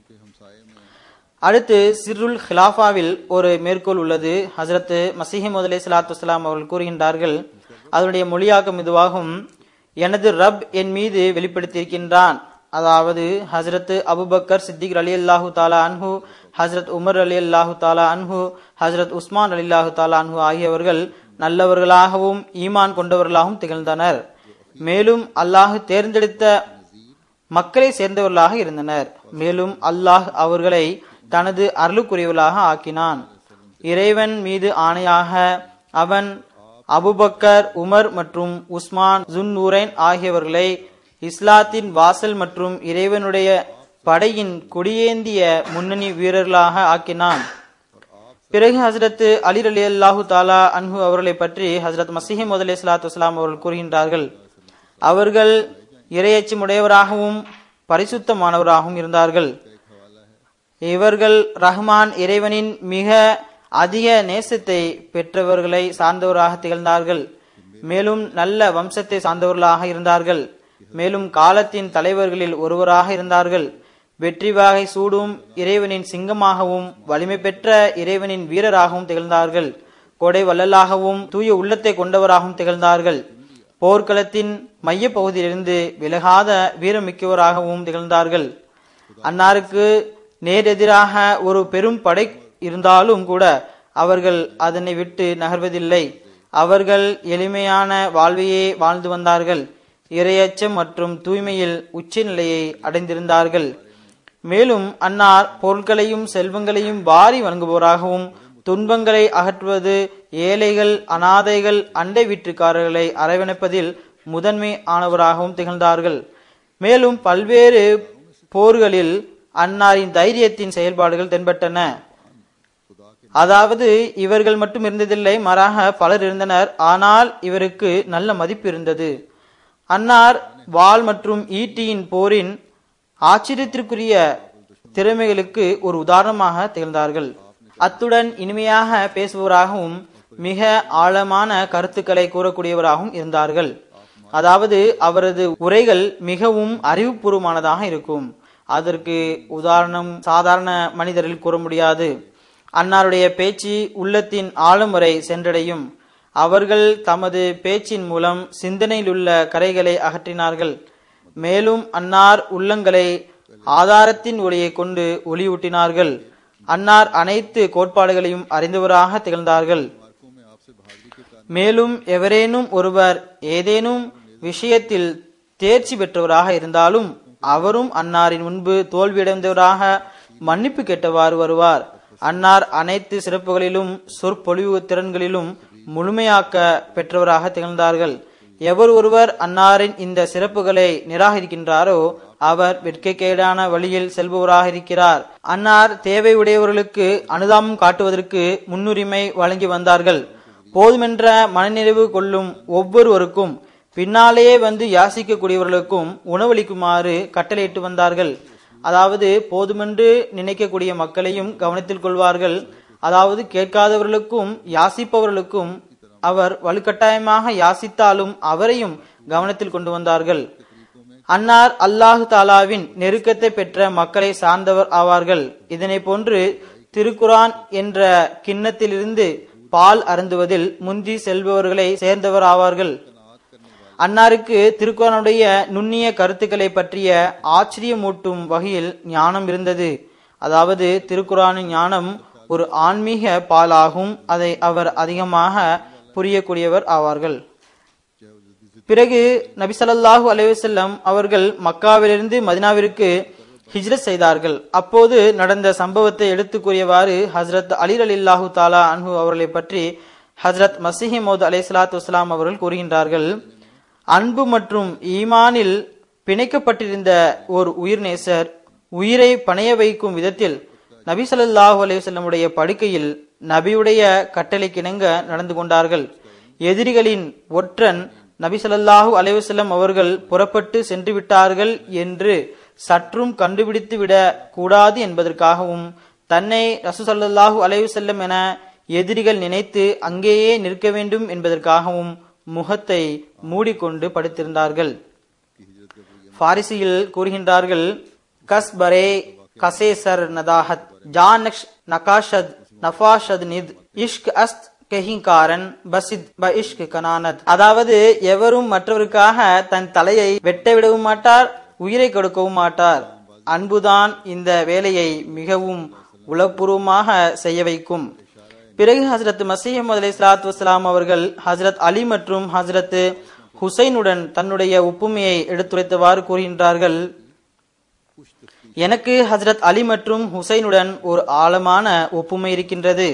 அடுத்து சிருல் ஹிலாஃபாவில் ஒரு மேற்கோள் உள்ளது ஹசரத் மசீஹிம் அலே சலாத்து வலாம் அவர்கள் கூறுகின்றார்கள் அதனுடைய மொழியாக்கம் இதுவாகும் எனது ரப் என் மீது வெளிப்படுத்தியிருக்கின்றான் அதாவது ஹசரத் அபுபக்கர் சித்திக் அலி அல்லாஹு தாலா அன்ஹு ஹசரத் உமர் அலி அல்லாஹு தாலா அன்ஹு ஹசரத் உஸ்மான் அலி அல்லாஹு தாலா அன்ஹு ஆகியவர்கள் நல்லவர்களாகவும் ஈமான் கொண்டவர்களாகவும் திகழ்ந்தனர் மேலும் அல்லாஹ் தேர்ந்தெடுத்த மக்களை சேர்ந்தவர்களாக இருந்தனர் மேலும் அல்லாஹ் அவர்களை தனது அருளுக்குரியவர்களாக ஆக்கினான் இறைவன் மீது ஆணையாக அவன் அபுபக்கர் உமர் மற்றும் உஸ்மான் ஜுன்னூரைன் ஆகியவர்களை இஸ்லாத்தின் வாசல் மற்றும் இறைவனுடைய படையின் கொடியேந்திய முன்னணி வீரர்களாக ஆக்கினான் பிறகு ஹசரத் அலி அலி அல்லாஹு தாலா அன்ஹு அவர்களை பற்றி ஹசரத் மசிஹி முதலே சலாத்து வஸ்லாம் அவர்கள் கூறுகின்றார்கள் அவர்கள் இரையச்சமுடையவராகவும் பரிசுத்தமானவராகவும் இருந்தார்கள் இவர்கள் ரஹ்மான் இறைவனின் மிக அதிக நேசத்தை பெற்றவர்களை சார்ந்தவராக திகழ்ந்தார்கள் மேலும் நல்ல வம்சத்தை சார்ந்தவர்களாக இருந்தார்கள் மேலும் காலத்தின் தலைவர்களில் ஒருவராக இருந்தார்கள் வெற்றி வாகை சூடும் இறைவனின் சிங்கமாகவும் வலிமை பெற்ற இறைவனின் வீரராகவும் திகழ்ந்தார்கள் கொடை வள்ளலாகவும் தூய உள்ளத்தை கொண்டவராகவும் திகழ்ந்தார்கள் போர்க்களத்தின் மைய பகுதியிலிருந்து விலகாத வீரமிக்கவராகவும் திகழ்ந்தார்கள் அன்னாருக்கு நேரெதிராக ஒரு பெரும் படை இருந்தாலும் கூட அவர்கள் அதனை விட்டு நகர்வதில்லை அவர்கள் எளிமையான வாழ்வையே வாழ்ந்து வந்தார்கள் இரையச்சம் மற்றும் தூய்மையில் உச்ச நிலையை அடைந்திருந்தார்கள் மேலும் அன்னார் பொருட்களையும் செல்வங்களையும் வாரி வழங்குபவராகவும் துன்பங்களை அகற்றுவது ஏழைகள் அனாதைகள் அண்டை வீட்டுக்காரர்களை அரவணைப்பதில் முதன்மை ஆனவராகவும் திகழ்ந்தார்கள் மேலும் பல்வேறு போர்களில் அன்னாரின் தைரியத்தின் செயல்பாடுகள் தென்பட்டன அதாவது இவர்கள் மட்டும் இருந்ததில்லை மாறாக பலர் இருந்தனர் ஆனால் இவருக்கு நல்ல மதிப்பு இருந்தது அன்னார் வாள் மற்றும் ஈட்டியின் போரின் ஆச்சரியத்திற்குரிய திறமைகளுக்கு ஒரு உதாரணமாக திகழ்ந்தார்கள் அத்துடன் இனிமையாக பேசுபவராகவும் மிக ஆழமான கருத்துக்களை கூறக்கூடியவராகவும் இருந்தார்கள் அதாவது அவரது உரைகள் மிகவும் அறிவுபூர்வமானதாக இருக்கும் அதற்கு உதாரணம் சாதாரண மனிதரில் கூற முடியாது அன்னாருடைய பேச்சு உள்ளத்தின் ஆழம் வரை சென்றடையும் அவர்கள் தமது பேச்சின் மூலம் சிந்தனையிலுள்ள கரைகளை அகற்றினார்கள் மேலும் அன்னார் உள்ளங்களை ஆதாரத்தின் ஒளியை கொண்டு ஒளியூட்டினார்கள் அன்னார் அனைத்து கோட்பாடுகளையும் அறிந்தவராக திகழ்ந்தார்கள் மேலும் எவரேனும் ஒருவர் ஏதேனும் விஷயத்தில் தேர்ச்சி பெற்றவராக இருந்தாலும் அவரும் அன்னாரின் முன்பு தோல்வியடைந்தவராக மன்னிப்பு கேட்டவாறு வருவார் அன்னார் அனைத்து சிறப்புகளிலும் சொற்பொழிவு திறன்களிலும் முழுமையாக்க பெற்றவராக திகழ்ந்தார்கள் எவர் ஒருவர் அன்னாரின் இந்த சிறப்புகளை நிராகரிக்கின்றாரோ அவர் வெட்கக்கேடான வழியில் செல்பவராக இருக்கிறார் அன்னார் தேவையுடையவர்களுக்கு அனுதாபம் காட்டுவதற்கு முன்னுரிமை வழங்கி வந்தார்கள் போதுமென்ற மனநிறைவு கொள்ளும் ஒவ்வொருவருக்கும் பின்னாலேயே வந்து யாசிக்கக்கூடியவர்களுக்கும் உணவளிக்குமாறு கட்டளையிட்டு வந்தார்கள் அதாவது போதுமென்று நினைக்கக்கூடிய மக்களையும் கவனத்தில் கொள்வார்கள் அதாவது கேட்காதவர்களுக்கும் யாசிப்பவர்களுக்கும் அவர் வலுக்கட்டாயமாக யாசித்தாலும் அவரையும் கவனத்தில் கொண்டு வந்தார்கள் அன்னார் அல்லாஹு தாலாவின் நெருக்கத்தை பெற்ற மக்களை சார்ந்தவர் ஆவார்கள் இதனை போன்று திருக்குரான் என்ற கிண்ணத்திலிருந்து பால் அருந்துவதில் முந்தி செல்பவர்களை சேர்ந்தவர் ஆவார்கள் அன்னாருக்கு திருக்குறானுடைய நுண்ணிய கருத்துக்களை பற்றிய ஆச்சரியமூட்டும் வகையில் ஞானம் இருந்தது அதாவது திருக்குறானின் ஞானம் ஒரு ஆன்மீக பாலாகும் அதை அவர் அதிகமாக புரியக்கூடியவர் ஆவார்கள் பிறகு நபிசல்லாஹூ அலைவசல்லம் அவர்கள் மக்காவிலிருந்து மதினாவிற்கு ஹிஜ்ரத் செய்தார்கள் அப்போது நடந்த சம்பவத்தை எடுத்து கூறியவாறு ஹசரத் அலி அலில்லாஹு தாலா அன்ஹு அவர்களை பற்றி ஹசரத் மசிஹி மோத் அலை சலாத்து வஸ்லாம் அவர்கள் கூறுகின்றார்கள் அன்பு மற்றும் ஈமானில் பிணைக்கப்பட்டிருந்த ஓர் உயிர்நேசர் உயிரை பணைய வைக்கும் விதத்தில் நபி ஸல்லல்லாஹு அலைஹி வஸல்லமுடைய படுக்கையில் நபியுடைய கட்டளைக்கிணங்க நடந்து கொண்டார்கள் எதிரிகளின் ஒற்றன் நபி ஸல்லல்லாஹு அலைஹி வஸல்லம் அவர்கள் புறப்பட்டு சென்று விட்டார்கள் என்று சற்றும் கண்டுபிடித்து விட கூடாது என்பதற்காகவும் தன்னை ரசூ ஸல்லல்லாஹு அலைஹி வஸல்லம் என எதிரிகள் நினைத்து அங்கேயே நிற்க வேண்டும் என்பதற்காகவும் முகத்தை மூடிக்கொண்டு படுத்திருந்தார்கள் பாரிசியில் கூறுகின்றார்கள் கஸ்பரே கசேசர் நதாஹத் ஜானக்ஷ் நகாஷத் நஃபாஷத் நித் இஷ்க் அஸ்த் கெஹிங்காரன் பசித் ப இஷ்க் கனானத் அதாவது எவரும் மற்றவருக்காக தன் தலையை வெட்ட விடவும் மாட்டார் உயிரை கொடுக்கவும் மாட்டார் அன்புதான் இந்த வேலையை மிகவும் உளப்பூர்வமாக செய்ய வைக்கும் பிறகு ஹசரத் மசீஹமது அலி சலாத்து வசலாம் அவர்கள் ஹசரத் அலி மற்றும் ஹசரத் ஹுசைனுடன் தன்னுடைய ஒப்புமையை எடுத்துரைத்தவாறு கூறுகின்றார்கள் எனக்கு ஹசரத் அலி மற்றும் ஹுசைனுடன் ஒரு ஆழமான ஒப்புமை இருக்கின்றது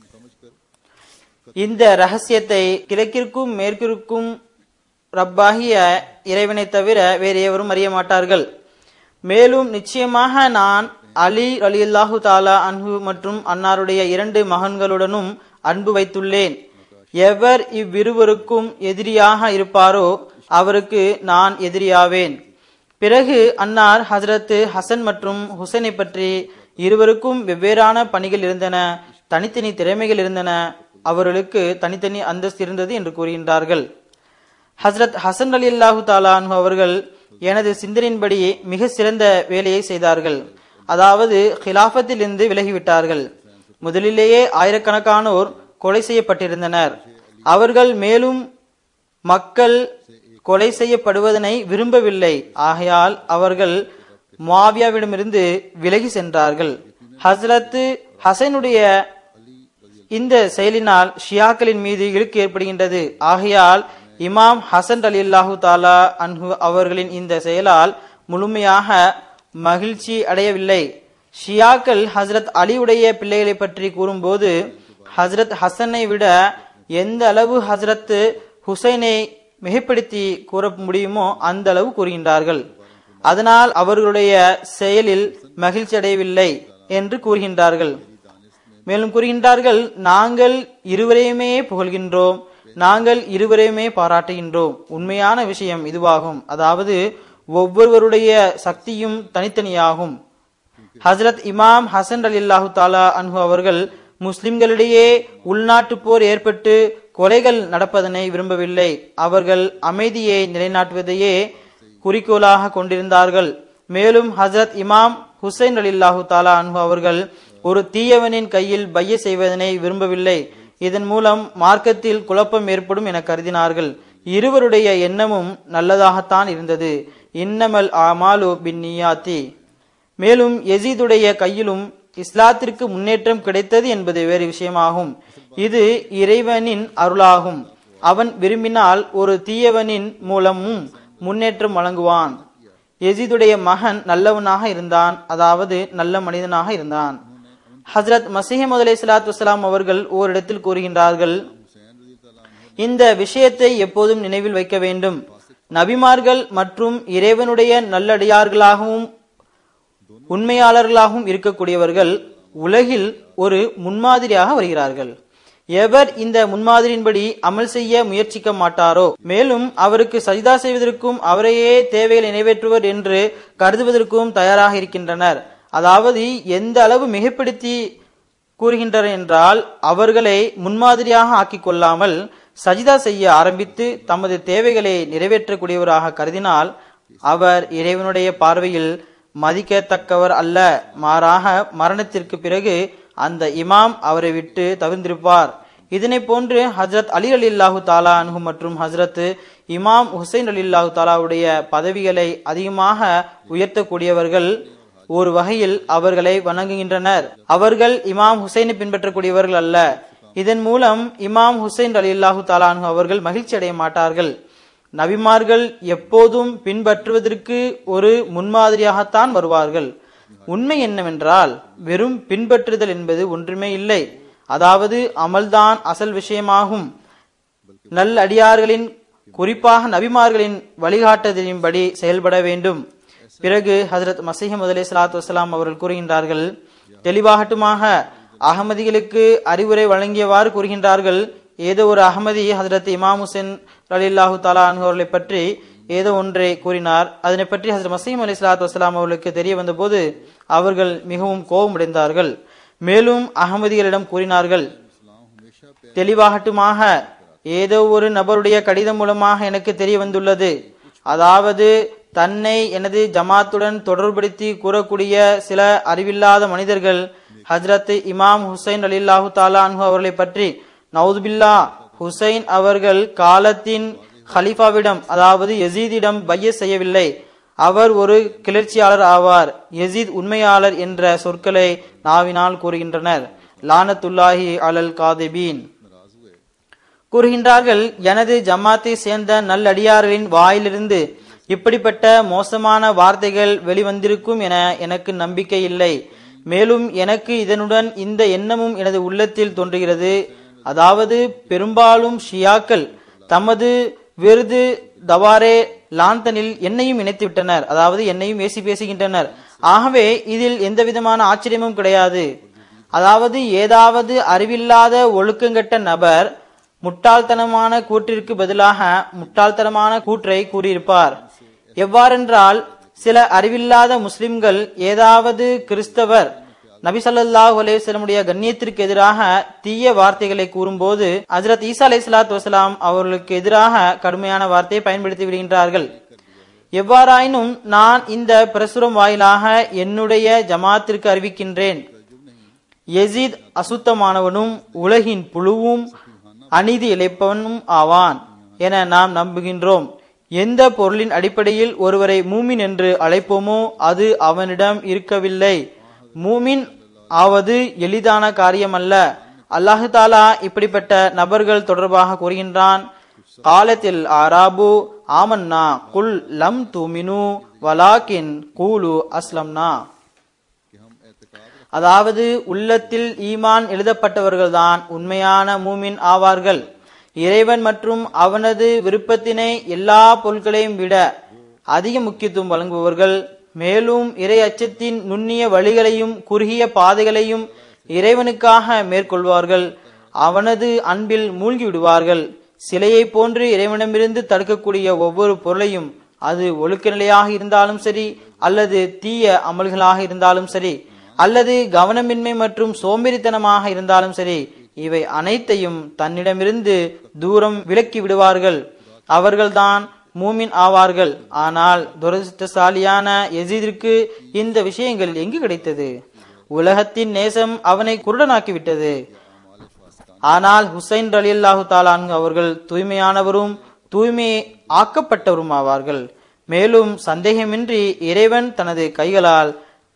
இந்த ரகசியத்தை கிழக்கிற்கும் மேற்கிற்கும் ரப்பாகிய இறைவனை தவிர வேறு எவரும் அறிய மாட்டார்கள் மேலும் நிச்சயமாக நான் அலி அலியல்லாஹு தாலா அன்ஹு மற்றும் அன்னாருடைய இரண்டு மகன்களுடனும் அன்பு வைத்துள்ளேன் எவர் இவ்விருவருக்கும் எதிரியாக இருப்பாரோ அவருக்கு நான் எதிரியாவேன் பிறகு அன்னார் ஹசரத் ஹசன் மற்றும் ஹுசைனை பற்றி இருவருக்கும் வெவ்வேறான பணிகள் இருந்தன தனித்தனி திறமைகள் இருந்தன அவர்களுக்கு தனித்தனி அந்தஸ்து இருந்தது என்று கூறுகின்றார்கள் ஹசரத் ஹசன் அலி அல்லாஹு தாலானு அவர்கள் எனது சிந்தனையின்படி மிக சிறந்த வேலையை செய்தார்கள் அதாவது ஹிலாபத்தில் இருந்து விலகிவிட்டார்கள் முதலிலேயே ஆயிரக்கணக்கானோர் கொலை செய்யப்பட்டிருந்தனர் அவர்கள் மேலும் மக்கள் கொலை செய்யப்படுவதனை விரும்பவில்லை ஆகையால் அவர்கள் முவாவியாவிடமிருந்து விலகி சென்றார்கள் ஹசரத் ஹசனுடைய இந்த செயலினால் ஷியாக்களின் மீது இழுக்கு ஏற்படுகின்றது ஆகையால் இமாம் ஹசன் அலி அல்லாஹு தாலா அன்ஹு அவர்களின் இந்த செயலால் முழுமையாக மகிழ்ச்சி அடையவில்லை ஷியாக்கள் ஹசரத் அலியுடைய பிள்ளைகளை பற்றி கூறும்போது ஹசரத் ஹசனை விட எந்த அளவு ஹசரத் ஹுசைனை மிகைப்படுத்தி கூற முடியுமோ அந்த அளவு கூறுகின்றார்கள் அதனால் அவர்களுடைய செயலில் மகிழ்ச்சி அடையவில்லை என்று கூறுகின்றார்கள் மேலும் கூறுகின்றார்கள் நாங்கள் இருவரையுமே புகழ்கின்றோம் நாங்கள் இருவரையுமே பாராட்டுகின்றோம் உண்மையான விஷயம் இதுவாகும் அதாவது ஒவ்வொருவருடைய சக்தியும் தனித்தனியாகும் ஹசரத் இமாம் ஹசன் அலில்லாஹு தாலா அன்ஹு அவர்கள் முஸ்லிம்களிடையே உள்நாட்டு போர் ஏற்பட்டு கொலைகள் நடப்பதனை விரும்பவில்லை அவர்கள் அமைதியை நிலைநாட்டுவதையே குறிக்கோளாக கொண்டிருந்தார்கள் மேலும் ஹசரத் இமாம் ஹுசைன் அலில்லாஹு தாலா அன்ஹு அவர்கள் ஒரு தீயவனின் கையில் பைய செய்வதனை விரும்பவில்லை இதன் மூலம் மார்க்கத்தில் குழப்பம் ஏற்படும் என கருதினார்கள் இருவருடைய எண்ணமும் நல்லதாகத்தான் இருந்தது இன்னமல் ஆமாலு பின் நியாத்தி மேலும் எசீதுடைய கையிலும் இஸ்லாத்திற்கு முன்னேற்றம் கிடைத்தது என்பது வேறு விஷயமாகும் இது இறைவனின் அருளாகும் அவன் விரும்பினால் ஒரு தீயவனின் மூலமும் முன்னேற்றம் வழங்குவான் எசீதுடைய மகன் நல்லவனாக இருந்தான் அதாவது நல்ல மனிதனாக இருந்தான் ஹசரத் மசீஹ் அலை சலாத்து வசலாம் அவர்கள் ஓரிடத்தில் கூறுகின்றார்கள் இந்த விஷயத்தை எப்போதும் நினைவில் வைக்க வேண்டும் நபிமார்கள் மற்றும் இறைவனுடைய நல்லடியார்களாகவும் உண்மையாளர்களாகவும் இருக்கக்கூடியவர்கள் உலகில் ஒரு முன்மாதிரியாக வருகிறார்கள் எவர் இந்த முன்மாதிரியின்படி அமல் செய்ய முயற்சிக்க மாட்டாரோ மேலும் அவருக்கு சஜிதா செய்வதற்கும் அவரையே தேவைகளை நிறைவேற்றுவர் என்று கருதுவதற்கும் தயாராக இருக்கின்றனர் அதாவது எந்த அளவு மிகைப்படுத்தி கூறுகின்றனர் என்றால் அவர்களை முன்மாதிரியாக ஆக்கிக் கொள்ளாமல் சஜிதா செய்ய ஆரம்பித்து தமது தேவைகளை நிறைவேற்றக்கூடியவராக கருதினால் அவர் இறைவனுடைய பார்வையில் மதிக்கத்தக்கவர் அல்ல மாறாக மரணத்திற்கு பிறகு அந்த இமாம் அவரை விட்டு தவிர்ந்திருப்பார் இதனை போன்று ஹஜரத் அலி அலில்லாஹு தாலா அன்ஹு மற்றும் ஹஜரத் இமாம் ஹுசைன் அலில்லாஹு தாலாவுடைய பதவிகளை அதிகமாக உயர்த்தக்கூடியவர்கள் ஒரு வகையில் அவர்களை வணங்குகின்றனர் அவர்கள் இமாம் ஹுசைனை பின்பற்றக்கூடியவர்கள் அல்ல இதன் மூலம் இமாம் ஹுசைன் அலி அல்லாஹு தாலானு அவர்கள் மகிழ்ச்சி அடைய மாட்டார்கள் நபிமார்கள் எப்போதும் பின்பற்றுவதற்கு ஒரு முன்மாதிரியாகத்தான் வருவார்கள் உண்மை என்னவென்றால் வெறும் பின்பற்றுதல் என்பது ஒன்றுமே இல்லை அதாவது அமல்தான் அசல் விஷயமாகும் நல் அடியார்களின் குறிப்பாக நபிமார்களின் வழிகாட்டுதலின்படி செயல்பட வேண்டும் பிறகு ஹசரத் மசீஹ் முதலே சலாத்து வசலாம் அவர்கள் கூறுகின்றார்கள் தெளிவாகட்டுமாக அகமதிகளுக்கு அறிவுரை வழங்கியவாறு கூறுகின்றார்கள் ஏதோ ஒரு அகமதி ஹசரத் இமாம் ஹுசேன் அலில்லாஹு தாலா அவர்களை பற்றி ஏதோ ஒன்றை கூறினார் அதனை பற்றி ஹசரத் மசீம் அலி சலாத்து வசலாம் அவர்களுக்கு தெரிய வந்தபோது அவர்கள் மிகவும் கோபமடைந்தார்கள் மேலும் அகமதிகளிடம் கூறினார்கள் தெளிவாகட்டுமாக ஏதோ ஒரு நபருடைய கடிதம் மூலமாக எனக்கு தெரிய வந்துள்ளது அதாவது தன்னை எனது ஜமாத்துடன் தொடர்படுத்தி கூறக்கூடிய சில அறிவில்லாத மனிதர்கள் ஹஜ்ரத் இமாம் ஹுசைன் அலில்லாஹு தாலான்ஹு அவர்களை பற்றி நவுதுபில்லா ஹுசைன் அவர்கள் காலத்தின் ஹலிஃபாவிடம் அதாவது யசீதிடம் பைய செய்யவில்லை அவர் ஒரு கிளர்ச்சியாளர் ஆவார் யசீத் உண்மையாளர் என்ற சொற்களை நாவினால் கூறுகின்றனர் லானத்துல்லாஹி அலல் காதிபீன் கூறுகின்றார்கள் எனது ஜமாத்தை சேர்ந்த நல்லடியார்களின் வாயிலிருந்து இப்படிப்பட்ட மோசமான வார்த்தைகள் வெளிவந்திருக்கும் என எனக்கு நம்பிக்கை இல்லை மேலும் எனக்கு இதனுடன் இந்த எண்ணமும் எனது உள்ளத்தில் தோன்றுகிறது அதாவது பெரும்பாலும் ஷியாக்கள் தமது விருது தவாரே லாந்தனில் என்னையும் இணைத்து விட்டனர் அதாவது என்னையும் பேசி பேசுகின்றனர் ஆகவே இதில் எந்த விதமான ஆச்சரியமும் கிடையாது அதாவது ஏதாவது அறிவில்லாத ஒழுக்கங்கட்ட நபர் முட்டாள்தனமான கூற்றிற்கு பதிலாக முட்டாள்தனமான கூற்றை கூறியிருப்பார் எவ்வாறென்றால் சில அறிவில்லாத முஸ்லிம்கள் ஏதாவது கிறிஸ்தவர் நபி ஸல்லல்லாஹு அலைஹி வஸல்லமுடைய கண்ணியத்திற்கு எதிராக தீய வார்த்தைகளை கூறும்போது ஹஜ்ரத் ஈசா அலைஹி ஸலாத்து வஸலாம் அவர்களுக்கு எதிராக கடுமையான வார்த்தையை பயன்படுத்தி விடுகின்றார்கள் எவ்வாறாயினும் நான் இந்த பிரசுரம் வாயிலாக என்னுடைய ஜமாத்திற்கு அறிவிக்கின்றேன் யசீத் அசுத்தமானவனும் உலகின் புழுவும் அநீதி இழைப்பவனும் ஆவான் என நாம் நம்புகின்றோம் எந்த பொருளின் அடிப்படையில் ஒருவரை மூமின் என்று அழைப்போமோ அது அவனிடம் இருக்கவில்லை மூமின் ஆவது எளிதான காரியமல்ல அல்லாஹு தாலா இப்படிப்பட்ட நபர்கள் தொடர்பாக கூறுகின்றான் காலத்தில் ஆராபு ஆமன்னா குல் லம் தூமினு வலாக்கின் கூலு அஸ்லம்னா அதாவது உள்ளத்தில் ஈமான் எழுதப்பட்டவர்கள்தான் உண்மையான மூமின் ஆவார்கள் இறைவன் மற்றும் அவனது விருப்பத்தினை எல்லா பொருட்களையும் விட அதிக முக்கியத்துவம் வழங்குபவர்கள் மேலும் இறை அச்சத்தின் நுண்ணிய வழிகளையும் குறுகிய பாதைகளையும் இறைவனுக்காக மேற்கொள்வார்கள் அவனது அன்பில் மூழ்கி விடுவார்கள் சிலையை போன்று இறைவனிடமிருந்து தடுக்கக்கூடிய ஒவ்வொரு பொருளையும் அது ஒழுக்க நிலையாக இருந்தாலும் சரி அல்லது தீய அமல்களாக இருந்தாலும் சரி அல்லது கவனமின்மை மற்றும் சோம்பேறித்தனமாக இருந்தாலும் சரி இவை அனைத்தையும் தன்னிடமிருந்து தூரம் விலக்கி விடுவார்கள் அவர்கள்தான் மூமின் ஆவார்கள் ஆனால் துரதிருஷ்டசாலியான எசீதிற்கு இந்த விஷயங்கள் எங்கு கிடைத்தது உலகத்தின் நேசம் அவனை குருடனாக்கிவிட்டது ஆனால் ஹுசைன் அலி அல்லாஹு தாலான் அவர்கள் தூய்மையானவரும் தூய்மை ஆக்கப்பட்டவரும் ஆவார்கள் மேலும் சந்தேகமின்றி இறைவன் தனது கைகளால்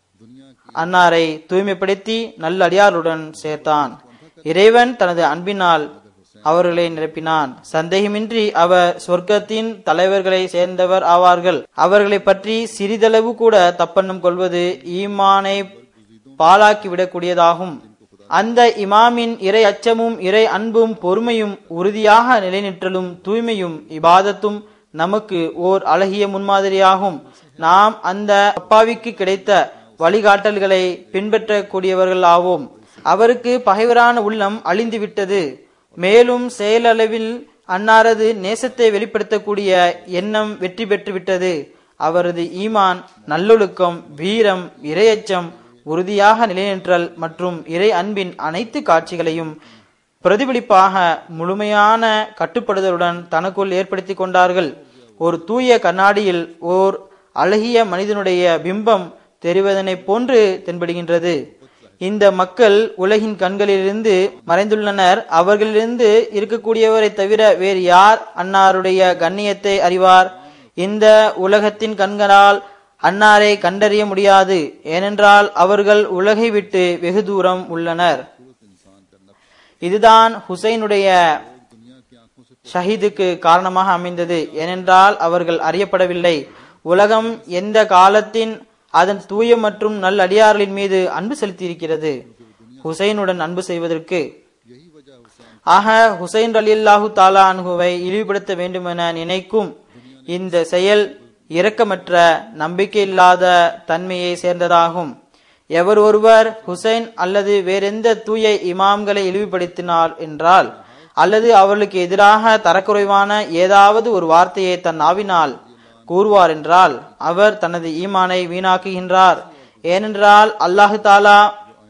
அன்னாரை தூய்மைப்படுத்தி நல்லடியாருடன் சேர்த்தான் இறைவன் தனது அன்பினால் அவர்களை நிரப்பினான் சந்தேகமின்றி அவர் சொர்க்கத்தின் தலைவர்களை சேர்ந்தவர் ஆவார்கள் அவர்களை பற்றி சிறிதளவு கூட தப்பெண்ணம் கொள்வது ஈமானை பாலாக்கி விடக்கூடியதாகும் அந்த இமாமின் இறை அச்சமும் இறை அன்பும் பொறுமையும் உறுதியாக நிலைநிற்றலும் தூய்மையும் இபாதத்தும் நமக்கு ஓர் அழகிய முன்மாதிரியாகும் நாம் அந்த அப்பாவிக்கு கிடைத்த வழிகாட்டல்களை பின்பற்றக்கூடியவர்கள் ஆவோம் அவருக்கு பகைவரான உள்ளம் அழிந்து விட்டது மேலும் செயலளவில் அன்னாரது நேசத்தை வெளிப்படுத்தக்கூடிய எண்ணம் வெற்றி பெற்று விட்டது அவரது ஈமான் நல்லொழுக்கம் வீரம் இரையச்சம் உறுதியாக நிலைநிற்றல் மற்றும் இறை அன்பின் அனைத்து காட்சிகளையும் பிரதிபலிப்பாக முழுமையான கட்டுப்படுதலுடன் தனக்குள் ஏற்படுத்தி கொண்டார்கள் ஒரு தூய கண்ணாடியில் ஓர் அழகிய மனிதனுடைய பிம்பம் தெரிவதனைப் போன்று தென்படுகின்றது இந்த மக்கள் உலகின் கண்களிலிருந்து மறைந்துள்ளனர் அவர்களிலிருந்து இருக்கக்கூடியவரை தவிர வேறு யார் அன்னாருடைய கண்ணியத்தை அறிவார் இந்த உலகத்தின் கண்களால் அன்னாரை கண்டறிய முடியாது ஏனென்றால் அவர்கள் உலகை விட்டு வெகு தூரம் உள்ளனர் இதுதான் ஹுசைனுடைய ஷஹீதுக்கு காரணமாக அமைந்தது ஏனென்றால் அவர்கள் அறியப்படவில்லை உலகம் எந்த காலத்தின் அதன் தூய மற்றும் நல்லடியார்களின் மீது அன்பு செலுத்தியிருக்கிறது ஹுசைனுடன் அன்பு செய்வதற்கு ஆக ஹுசைன் அலி அல்லாஹு தாலா அன்ஹுவை இழிவுபடுத்த வேண்டுமென நினைக்கும் இந்த செயல் இரக்கமற்ற நம்பிக்கையில்லாத தன்மையை சேர்ந்ததாகும் எவர் ஒருவர் ஹுசைன் அல்லது வேறெந்த தூய இமாம்களை இழிவுபடுத்தினார் என்றால் அல்லது அவர்களுக்கு எதிராக தரக்குறைவான ஏதாவது ஒரு வார்த்தையை தன் நாவினால் கூறுவார் என்றால் அவர் தனது ஈமானை வீணாக்குகின்றார் ஏனென்றால் அல்லாஹு தாலா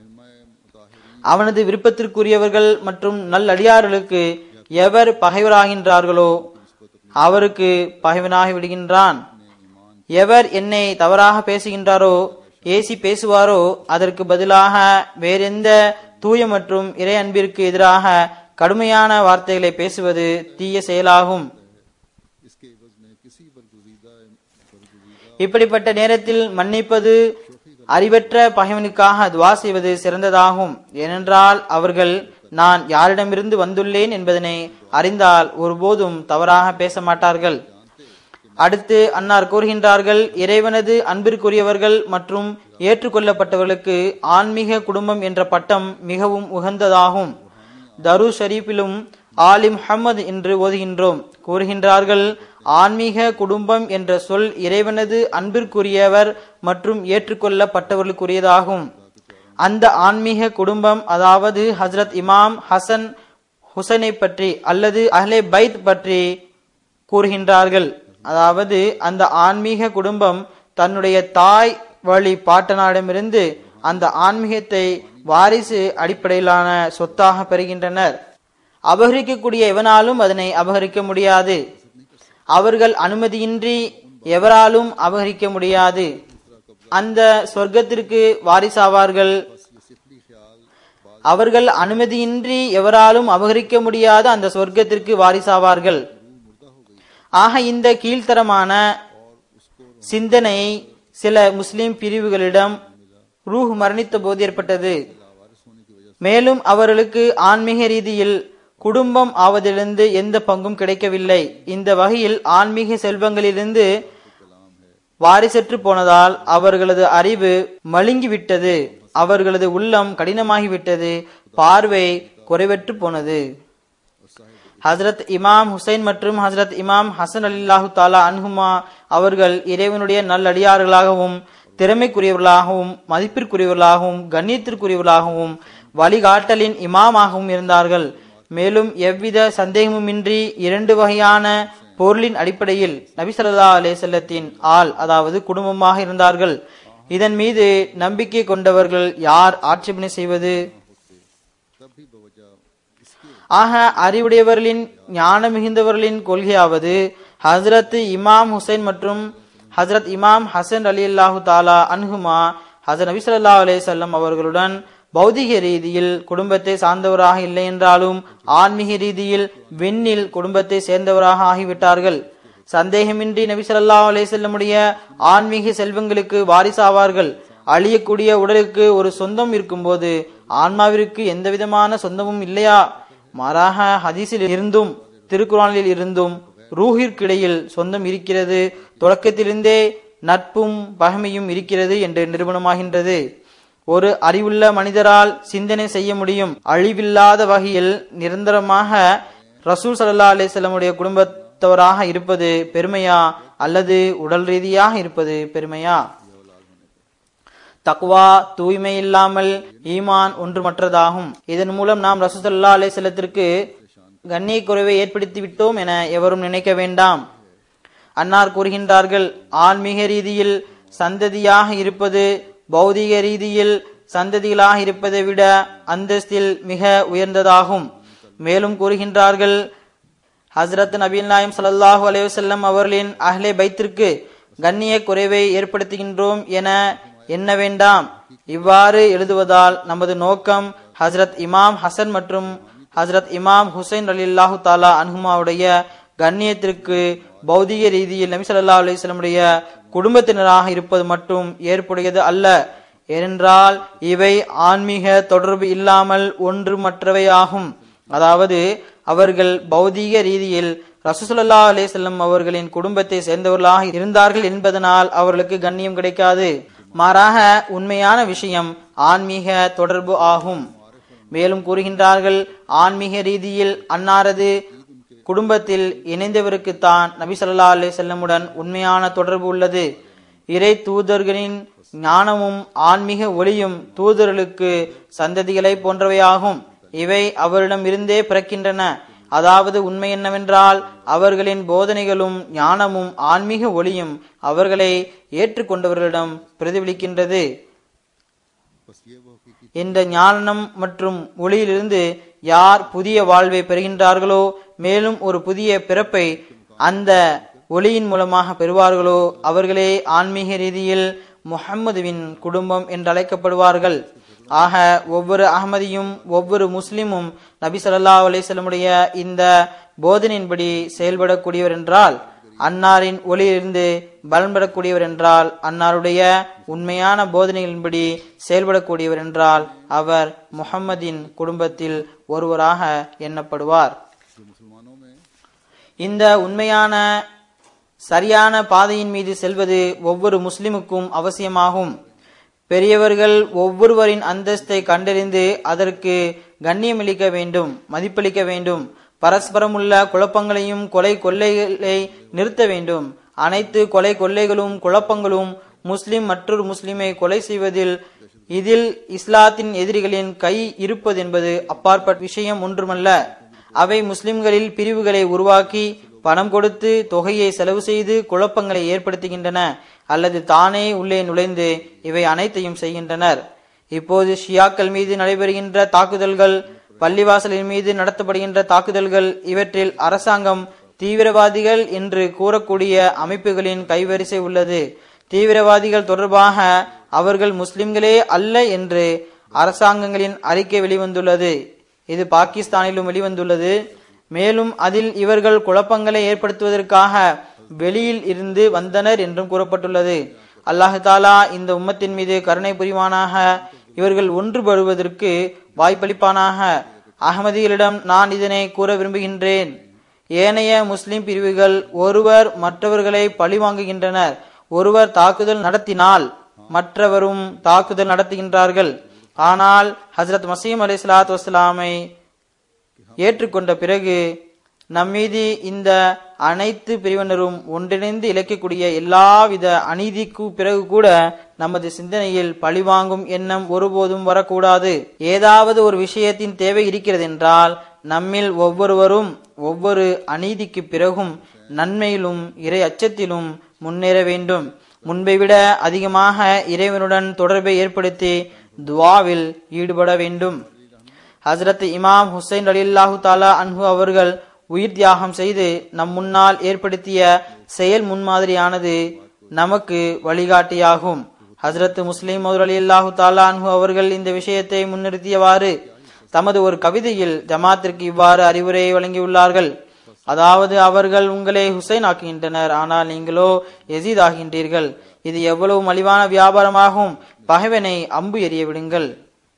அவனது விருப்பத்திற்குரியவர்கள் மற்றும் நல்லடியார்களுக்கு எவர் பகைவராகின்றார்களோ அவருக்கு பகைவனாகி விடுகின்றான் எவர் என்னை தவறாக பேசுகின்றாரோ ஏசி பேசுவாரோ அதற்கு பதிலாக வேறெந்த தூய மற்றும் இறை அன்பிற்கு எதிராக கடுமையான வார்த்தைகளை பேசுவது தீய செயலாகும் இப்படிப்பட்ட நேரத்தில் மன்னிப்பது அறிவற்ற பகைவனுக்காக துவா செய்வது சிறந்ததாகும் ஏனென்றால் அவர்கள் நான் யாரிடமிருந்து வந்துள்ளேன் என்பதனை அறிந்தால் ஒருபோதும் தவறாக பேச மாட்டார்கள் அடுத்து அன்னார் கூறுகின்றார்கள் இறைவனது அன்பிற்குரியவர்கள் மற்றும் ஏற்றுக்கொள்ளப்பட்டவர்களுக்கு ஆன்மீக குடும்பம் என்ற பட்டம் மிகவும் உகந்ததாகும் தரு ஷரீஃபிலும் ஆலி முஹம்மது என்று ஓதுகின்றோம் கூறுகின்றார்கள் ஆன்மீக குடும்பம் என்ற சொல் இறைவனது அன்பிற்குரியவர் மற்றும் ஏற்றுக்கொள்ளப்பட்டவர்களுக்குரியதாகும் அந்த ஆன்மீக குடும்பம் அதாவது ஹஸ்ரத் இமாம் ஹசன் ஹுசனை பற்றி அல்லது அஹ்லே பைத் பற்றி கூறுகின்றார்கள் அதாவது அந்த ஆன்மீக குடும்பம் தன்னுடைய தாய் வழி பாட்டனாரிடமிருந்து அந்த ஆன்மீகத்தை வாரிசு அடிப்படையிலான சொத்தாக பெறுகின்றனர் அபகரிக்கக்கூடிய எவனாலும் அதனை அபகரிக்க முடியாது அவர்கள் அனுமதியின்றி எவராலும் அபகரிக்க முடியாது அந்த சொர்க்கத்திற்கு வாரிசாவார்கள் அவர்கள் அனுமதியின்றி எவராலும் அபகரிக்க முடியாத அந்த சொர்க்கத்திற்கு வாரிசாவார்கள் ஆக இந்த கீழ்த்தரமான சிந்தனை சில முஸ்லிம் பிரிவுகளிடம் ரூஹ் மரணித்த போது ஏற்பட்டது மேலும் அவர்களுக்கு ஆன்மீக ரீதியில் குடும்பம் ஆவதிலிருந்து எந்த பங்கும் கிடைக்கவில்லை இந்த வகையில் ஆன்மீக செல்வங்களிலிருந்து வாரிசற்று போனதால் அவர்களது அறிவு மழுங்கிவிட்டது அவர்களது உள்ளம் கடினமாகிவிட்டது பார்வை குறைவற்று போனது ஹசரத் இமாம் ஹுசைன் மற்றும் ஹசரத் இமாம் ஹசன் அலில்லாஹு தாலா அன்ஹுமா அவர்கள் இறைவனுடைய நல்லடியார்களாகவும் திறமைக்குரியவர்களாகவும் மதிப்பிற்குரியவர்களாகவும் கண்ணியத்திற்குரியவர்களாகவும் வழிகாட்டலின் இமாமாகவும் இருந்தார்கள் மேலும் எவ்வித சந்தேகமுமின்றி இரண்டு வகையான பொருளின் அடிப்படையில் நபி ஸல்லல்லாஹு அலைஹி வஸல்லத்தின் ஆள் அதாவது குடும்பமாக இருந்தார்கள் இதன் மீது நம்பிக்கை கொண்டவர்கள் யார் ஆட்சேபனை செய்வது ஆக அறிவுடையவர்களின் ஞானம் மிகுந்தவர்களின் கொள்கையாவது ஹஸ்ரத் இமாம் ஹுசைன் மற்றும் ஹஸ்ரத் இமாம் ஹசன் அலி அல்லாஹு தாலா அன்ஹுமா ஹசரத் நபி ஸல்லல்லாஹு அலைஹி வஸல்லம் அவர்களுடன் பௌதிக ரீதியில் குடும்பத்தை சார்ந்தவராக இல்லை என்றாலும் ஆன்மீக ரீதியில் விண்ணில் குடும்பத்தை சேர்ந்தவராக ஆகிவிட்டார்கள் சந்தேகமின்றி நபி ஸல்லல்லாஹு அலைஹி வஸல்லமுடைய ஆன்மீக செல்வங்களுக்கு வாரிசாவார்கள் அழியக்கூடிய உடலுக்கு ஒரு சொந்தம் இருக்கும்போது ஆன்மாவிற்கு எந்த விதமான சொந்தமும் இல்லையா மாறாக ஹதீஸில் இருந்தும் திருக்குறானில் இருந்தும் ரூஹிற்கிடையில் சொந்தம் இருக்கிறது தொடக்கத்திலிருந்தே நட்பும் பகைமையும் இருக்கிறது என்று நிரூபணமாகின்றது ஒரு அறிவுள்ள மனிதரால் சிந்தனை செய்ய முடியும் அழிவில்லாத வகையில் நிரந்தரமாக ரசூல் சல்லா அலிஸ்லமுடைய குடும்பத்தவராக இருப்பது பெருமையா அல்லது உடல் ரீதியாக இருப்பது பெருமையா தக்வா தூய்மை இல்லாமல் ஈமான் ஒன்றுமற்றதாகும் இதன் மூலம் நாம் ரசூசல்லா அலை செல்லத்திற்கு கண்ணிய குறைவை ஏற்படுத்தி விட்டோம் என எவரும் நினைக்க வேண்டாம் அன்னார் கூறுகின்றார்கள் ஆன்மீக ரீதியில் சந்ததியாக இருப்பது பௌதிக ரீதியில் சந்ததிகளாக இருப்பதை விட அந்தஸ்தில் மிக உயர்ந்ததாகும் மேலும் கூறுகின்றார்கள் ஹசரத் நபீல் நாயம் சல்லாஹூ அலைவசல்லம் அவர்களின் அஹ்லே பைத்திற்கு கண்ணிய குறைவை ஏற்படுத்துகின்றோம் என எண்ண வேண்டாம் இவ்வாறு எழுதுவதால் நமது நோக்கம் ஹசரத் இமாம் ஹசன் மற்றும் ஹசரத் இமாம் ஹுசைன் அலில்லாஹு தாலா அன்ஹுமாவுடைய கண்ணியத்திற்கு பௌதிக ரீதியில் நபி ஸல்லல்லாஹு அலைஹி வஸல்லமுடைய குடும்பத்தினராக இருப்பது மட்டும் ஏற்புடையது அல்ல ஏனென்றால் இவை ஆன்மீக தொடர்பு இல்லாமல் ஒன்று மற்றவை ஆகும் அதாவது அவர்கள் பௌதீக ரீதியில் ரசூசுல்லா அலிசல்லம் அவர்களின் குடும்பத்தை சேர்ந்தவர்களாக இருந்தார்கள் என்பதனால் அவர்களுக்கு கண்ணியம் கிடைக்காது மாறாக உண்மையான விஷயம் ஆன்மீக தொடர்பு ஆகும் மேலும் கூறுகின்றார்கள் ஆன்மீக ரீதியில் அன்னாரது குடும்பத்தில் இணைந்தவருக்குத்தான் நபி ஸல்லல்லாஹு அலைஹி செல்லமுடன் உண்மையான தொடர்பு உள்ளது இறை தூதர்களின் ஞானமும் ஆன்மீக ஒளியும் தூதர்களுக்கு சந்ததிகளை போன்றவையாகும் இவை அவரிடம் இருந்தே பிறக்கின்றன அதாவது உண்மை என்னவென்றால் அவர்களின் போதனைகளும் ஞானமும் ஆன்மீக ஒளியும் அவர்களை ஏற்றுக்கொண்டவர்களிடம் பிரதிபலிக்கின்றது இந்த ஞானம் மற்றும் ஒளியிலிருந்து யார் புதிய வாழ்வை பெறுகின்றார்களோ மேலும் ஒரு புதிய பிறப்பை அந்த ஒளியின் மூலமாக பெறுவார்களோ அவர்களே ஆன்மீக ரீதியில் முஹம்மதுவின் குடும்பம் என்று அழைக்கப்படுவார்கள் ஆக ஒவ்வொரு அகமதியும் ஒவ்வொரு முஸ்லிமும் நபி ஸல்லல்லாஹு அலைஹி வஸல்லமுடைய இந்த போதனையின்படி செயல்படக்கூடியவர் என்றால் அன்னாரின் ஒளியிலிருந்து பலன்படக்கூடியவர் என்றால் அன்னாருடைய உண்மையான போதனைகளின்படி செயல்படக்கூடியவர் என்றால் அவர் முஹம்மதின் குடும்பத்தில் ஒருவராக எண்ணப்படுவார் இந்த உண்மையான சரியான பாதையின் மீது செல்வது ஒவ்வொரு முஸ்லிமுக்கும் அவசியமாகும் பெரியவர்கள் ஒவ்வொருவரின் அந்தஸ்தை கண்டறிந்து அதற்கு கண்ணியமளிக்க வேண்டும் மதிப்பளிக்க வேண்டும் பரஸ்பரம் உள்ள குழப்பங்களையும் கொலை கொள்ளைகளை நிறுத்த வேண்டும் அனைத்து கொலை கொள்ளைகளும் குழப்பங்களும் முஸ்லிம் மற்றொரு முஸ்லிமை கொலை செய்வதில் இதில் இஸ்லாத்தின் எதிரிகளின் கை இருப்பது என்பது அப்பாற்பட்ட விஷயம் ஒன்றுமல்ல அவை முஸ்லிம்களில் பிரிவுகளை உருவாக்கி பணம் கொடுத்து தொகையை செலவு செய்து குழப்பங்களை ஏற்படுத்துகின்றன அல்லது தானே உள்ளே நுழைந்து இவை அனைத்தையும் செய்கின்றனர் இப்போது ஷியாக்கள் மீது நடைபெறுகின்ற தாக்குதல்கள் பள்ளிவாசலின் மீது நடத்தப்படுகின்ற தாக்குதல்கள் இவற்றில் அரசாங்கம் தீவிரவாதிகள் என்று கூறக்கூடிய அமைப்புகளின் கைவரிசை உள்ளது தீவிரவாதிகள் தொடர்பாக அவர்கள் முஸ்லிம்களே அல்ல என்று அரசாங்கங்களின் அறிக்கை வெளிவந்துள்ளது இது பாகிஸ்தானிலும் வெளிவந்துள்ளது மேலும் அதில் இவர்கள் குழப்பங்களை ஏற்படுத்துவதற்காக வெளியில் இருந்து வந்தனர் என்றும் கூறப்பட்டுள்ளது அல்லாஹு தாலா இந்த உம்மத்தின் மீது கருணை புரிவானாக இவர்கள் ஒன்றுபடுவதற்கு வாய்ப்பளிப்பானாக அகமதிகளிடம் நான் இதனை கூற விரும்புகின்றேன் ஏனைய முஸ்லிம் பிரிவுகள் ஒருவர் மற்றவர்களை பழிவாங்குகின்றனர் ஒருவர் தாக்குதல் நடத்தினால் மற்றவரும் தாக்குதல் நடத்துகின்றார்கள் ஆனால் ஹசரத் மசீம் அலி சலாத்து வஸ்லாமை ஏற்றுக்கொண்ட பிறகு நம்மீது இந்த அனைத்து பிரிவினரும் ஒன்றிணைந்து இழைக்கக்கூடிய எல்லாவித அநீதிக்கு பிறகு கூட நமது சிந்தனையில் பழிவாங்கும் எண்ணம் ஒருபோதும் வரக்கூடாது ஏதாவது ஒரு விஷயத்தின் தேவை இருக்கிறது என்றால் நம்மில் ஒவ்வொருவரும் ஒவ்வொரு அநீதிக்கு பிறகும் நன்மையிலும் இறை அச்சத்திலும் முன்னேற வேண்டும் முன்பை விட அதிகமாக இறைவனுடன் தொடர்பை ஏற்படுத்தி துவாவில் ஈடுபட வேண்டும் ஹசரத் இமாம் ஹுசைன் அலில்லாஹு தாலா அன்ஹு அவர்கள் உயிர் தியாகம் செய்து நம் முன்னால் ஏற்படுத்திய செயல் முன்மாதிரியானது நமக்கு வழிகாட்டியாகும் ஹசரத் முஸ்லிம் மௌர் அலி அல்லாஹு தாலா அன்ஹு அவர்கள் இந்த விஷயத்தை முன்னிறுத்தியவாறு தமது ஒரு கவிதையில் ஜமாத்திற்கு இவ்வாறு அறிவுரை வழங்கியுள்ளார்கள் அதாவது அவர்கள் உங்களை ஹுசைன் ஆக்குகின்றனர் ஆனால் நீங்களோ எசீத் ஆகின்றீர்கள் இது எவ்வளவு மலிவான வியாபாரமாகும் பகைவனை அம்பு எறிய விடுங்கள்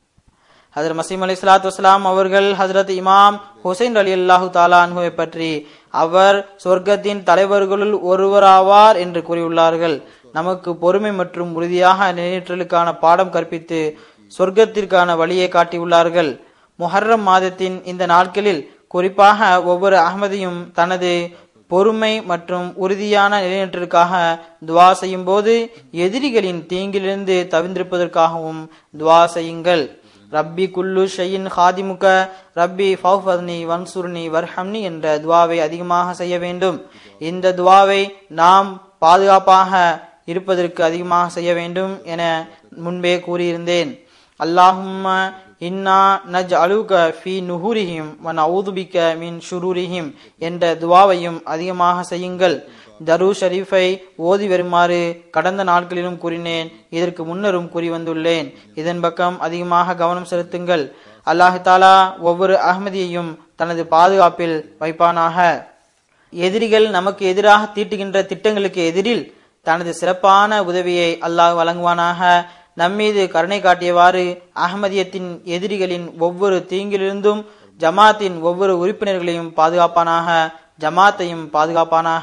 ஹசரத் மசீம் அலி சலாத்து வஸ்லாம் அவர்கள் ஹசரத் இமாம் ஹுசைன் அலி அல்லாஹு தாலான்ஹுவை பற்றி அவர் சொர்க்கத்தின் தலைவர்களுள் ஒருவராவார் என்று கூறியுள்ளார்கள் நமக்கு பொறுமை மற்றும் உறுதியாக நிலையற்றலுக்கான பாடம் கற்பித்து சொர்க்கத்திற்கான வழியை காட்டியுள்ளார்கள் முஹர்ரம் மாதத்தின் இந்த நாட்களில் குறிப்பாக ஒவ்வொரு அகமதியும் தனது பொறுமை மற்றும் உறுதியான நிலையற்றிற்காக துவா செய்யும் போது எதிரிகளின் தீங்கிலிருந்து தவிர்ந்திருப்பதற்காகவும் துவா செய்யுங்கள் ரப்பி குல்லு ஷையின் ஹாதிமுக ரப்பி ஃபௌஃபர்னி வன்சுர்னி வர்ஹம்னி என்ற துவாவை அதிகமாக செய்ய வேண்டும் இந்த துவாவை நாம் பாதுகாப்பாக இருப்பதற்கு அதிகமாக செய்ய வேண்டும் என முன்பே கூறியிருந்தேன் அல்லாஹும்ம இன்னா நஜ் அலுக ஃபி நுஹூரிஹிம் வன் அவுதுபிக்க மின் ஷுரூரிஹிம் என்ற துவாவையும் அதிகமாக செய்யுங்கள் தரு ஷரீஃபை ஓதி வருமாறு கடந்த நாட்களிலும் கூறினேன் இதற்கு முன்னரும் கூறி வந்துள்ளேன் இதன் பக்கம் அதிகமாக கவனம் செலுத்துங்கள் அல்லாஹு தாலா ஒவ்வொரு அகமதியையும் தனது பாதுகாப்பில் வைப்பானாக எதிரிகள் நமக்கு எதிராக தீட்டுகின்ற திட்டங்களுக்கு எதிரில் தனது சிறப்பான உதவியை அல்லாஹ் வழங்குவானாக நம்மீது கருணை காட்டியவாறு அகமதியத்தின் எதிரிகளின் ஒவ்வொரு தீங்கிலிருந்தும் ஜமாத்தின் ஒவ்வொரு உறுப்பினர்களையும் பாதுகாப்பானாக ஜமாத்தையும் பாதுகாப்பானாக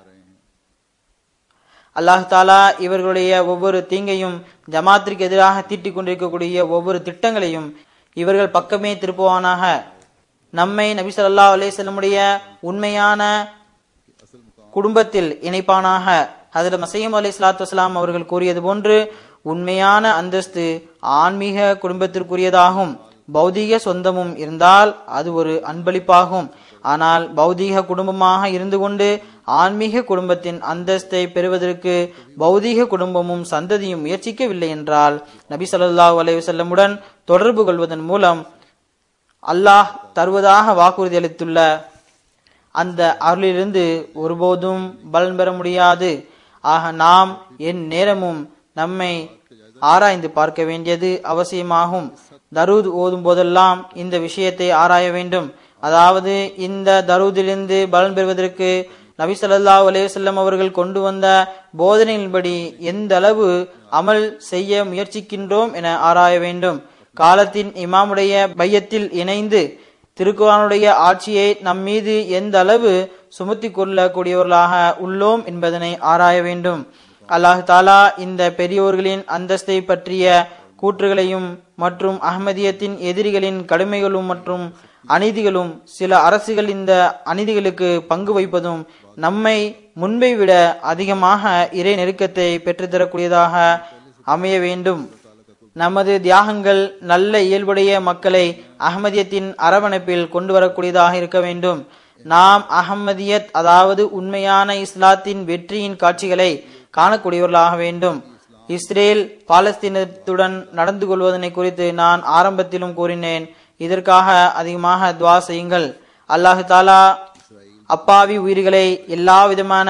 அல்லாஹ் தாலா இவர்களுடைய ஒவ்வொரு தீங்கையும் ஜமாத்திற்கு எதிராக தீட்டிக் கொண்டிருக்கக்கூடிய ஒவ்வொரு திட்டங்களையும் இவர்கள் பக்கமே திருப்புவானாக நம்மை நபி ஸல்லல்லாஹு அலைஹி வஸல்லமுடைய உண்மையான குடும்பத்தில் இணைப்பானாக ஹதரத் மசீம் அலி சலாத்து வஸ்லாம் அவர்கள் கூறியது போன்று உண்மையான அந்தஸ்து ஆன்மீக குடும்பத்திற்குரியதாகும் பௌதீக சொந்தமும் இருந்தால் அது ஒரு அன்பளிப்பாகும் ஆனால் பௌதீக குடும்பமாக இருந்து கொண்டு ஆன்மீக குடும்பத்தின் அந்தஸ்தை பெறுவதற்கு பௌதீக குடும்பமும் சந்ததியும் முயற்சிக்கவில்லை என்றால் நபி ஸல்லல்லாஹு அலைஹி வஸல்லமுடன் தொடர்பு கொள்வதன் மூலம் அல்லாஹ் தருவதாக வாக்குறுதி அளித்துள்ள அந்த அருளிலிருந்து ஒருபோதும் பலன் பெற முடியாது ஆக நாம் என் நேரமும் நம்மை ஆராய்ந்து பார்க்க வேண்டியது அவசியமாகும் தரூத் ஓதும் போதெல்லாம் இந்த விஷயத்தை ஆராய வேண்டும் அதாவது இந்த தரூதிலிருந்து பலன் பெறுவதற்கு நபி ஸல்லல்லாஹு அலைஹி வஸல்லம் அவர்கள் கொண்டு வந்த போதனையின்படி எந்த அளவு அமல் செய்ய முயற்சிக்கின்றோம் என ஆராய வேண்டும் காலத்தின் இமாமுடைய பையத்தில் இணைந்து திருக்குறானுடைய ஆட்சியை நம் மீது எந்த அளவு சுமத்தி கொள்ளக்கூடியவர்களாக உள்ளோம் என்பதனை ஆராய வேண்டும் அல்லாஹ் தாலா இந்த பெரியோர்களின் அந்தஸ்தை பற்றிய கூற்றுகளையும் மற்றும் அஹ்மதியத்தின் எதிரிகளின் கடுமைகளும் மற்றும் அநீதிகளும் சில அரசுகள் இந்த அநீதிகளுக்கு பங்கு வைப்பதும் நம்மை முன்பை விட அதிகமாக இறை நெருக்கத்தை பெற்றுத்தரக்கூடியதாக அமைய வேண்டும் நமது தியாகங்கள் நல்ல இயல்புடைய மக்களை அகமதியத்தின் அரவணைப்பில் கொண்டு வரக்கூடியதாக இருக்க வேண்டும் நாம் அகமதியத் அதாவது உண்மையான இஸ்லாத்தின் வெற்றியின் காட்சிகளை காணக்கூடியவர்களாக வேண்டும் இஸ்ரேல் பாலஸ்தீனத்துடன் நடந்து கொள்வதனை குறித்து நான் ஆரம்பத்திலும் கூறினேன் இதற்காக அதிகமாக துவா செய்யுங்கள் அல்லாஹு தாலா அப்பாவி உயிர்களை எல்லா விதமான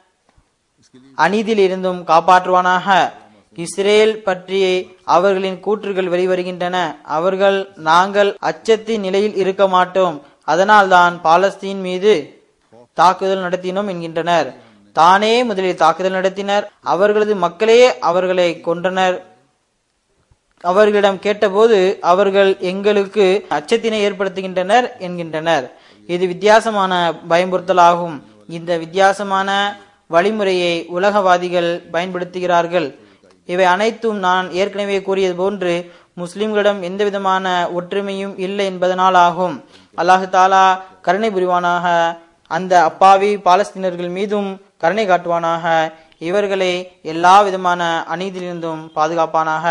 அநீதியில் இருந்தும் காப்பாற்றுவானாக இஸ்ரேல் பற்றி அவர்களின் கூற்றுகள் வெளிவருகின்றன அவர்கள் நாங்கள் அச்சத்தின் நிலையில் இருக்க மாட்டோம் அதனால்தான் பாலஸ்தீன் மீது தாக்குதல் நடத்தினோம் என்கின்றனர் தானே முதலில் தாக்குதல் நடத்தினர் அவர்களது மக்களே அவர்களை கொன்றனர் அவர்களிடம் கேட்டபோது அவர்கள் எங்களுக்கு அச்சத்தினை ஏற்படுத்துகின்றனர் என்கின்றனர் இது வித்தியாசமான பயமுறுத்தலாகும் இந்த வித்தியாசமான வழிமுறையை உலகவாதிகள் பயன்படுத்துகிறார்கள் இவை அனைத்தும் நான் ஏற்கனவே கூறியது போன்று முஸ்லிம்களிடம் எந்த விதமான ஒற்றுமையும் இல்லை என்பதனால் ஆகும் அல்லாஹு தாலா கருணை புரிவானாக அந்த அப்பாவி பாலஸ்தீனர்கள் மீதும் கருணை காட்டுவானாக இவர்களை எல்லா விதமான அநீதியிலிருந்தும் பாதுகாப்பானாக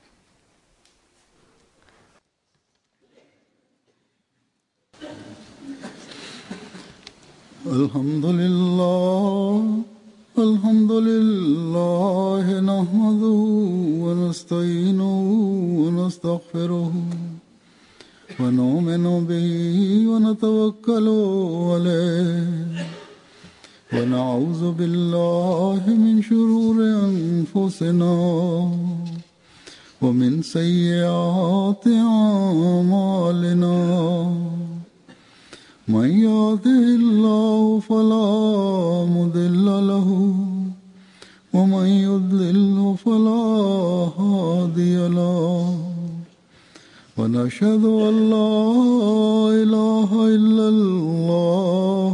الحمد لله الحمد لله نحمده ونستعينه ونستغفره ونؤمن به ونتوكل عليه ونعوذ بالله من شرور أنفسنا ومن سيئات أعمالنا من يهده الله فلا مضل له ومن يضلل فلا هادي له ونشهد أن لا إله إلا الله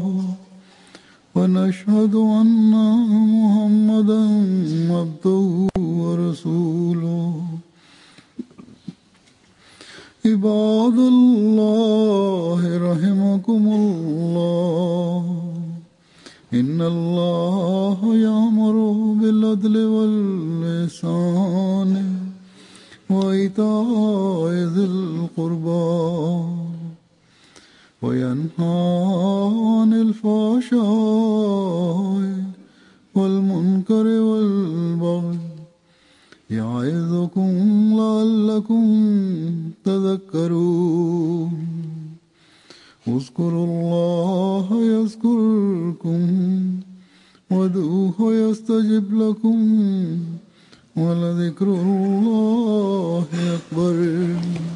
ونشهد أن محمدا عبده ورسوله عباد الله رحمكم الله إن الله يأمر بالعدل والإحسان وإيتاء ذي القربى وينهى عن الفحشاء والمنكر والبغي يعظكم لعلكم تذكرون اذكروا الله يذكركم وادعوه يستجب لكم ولذكر الله أكبر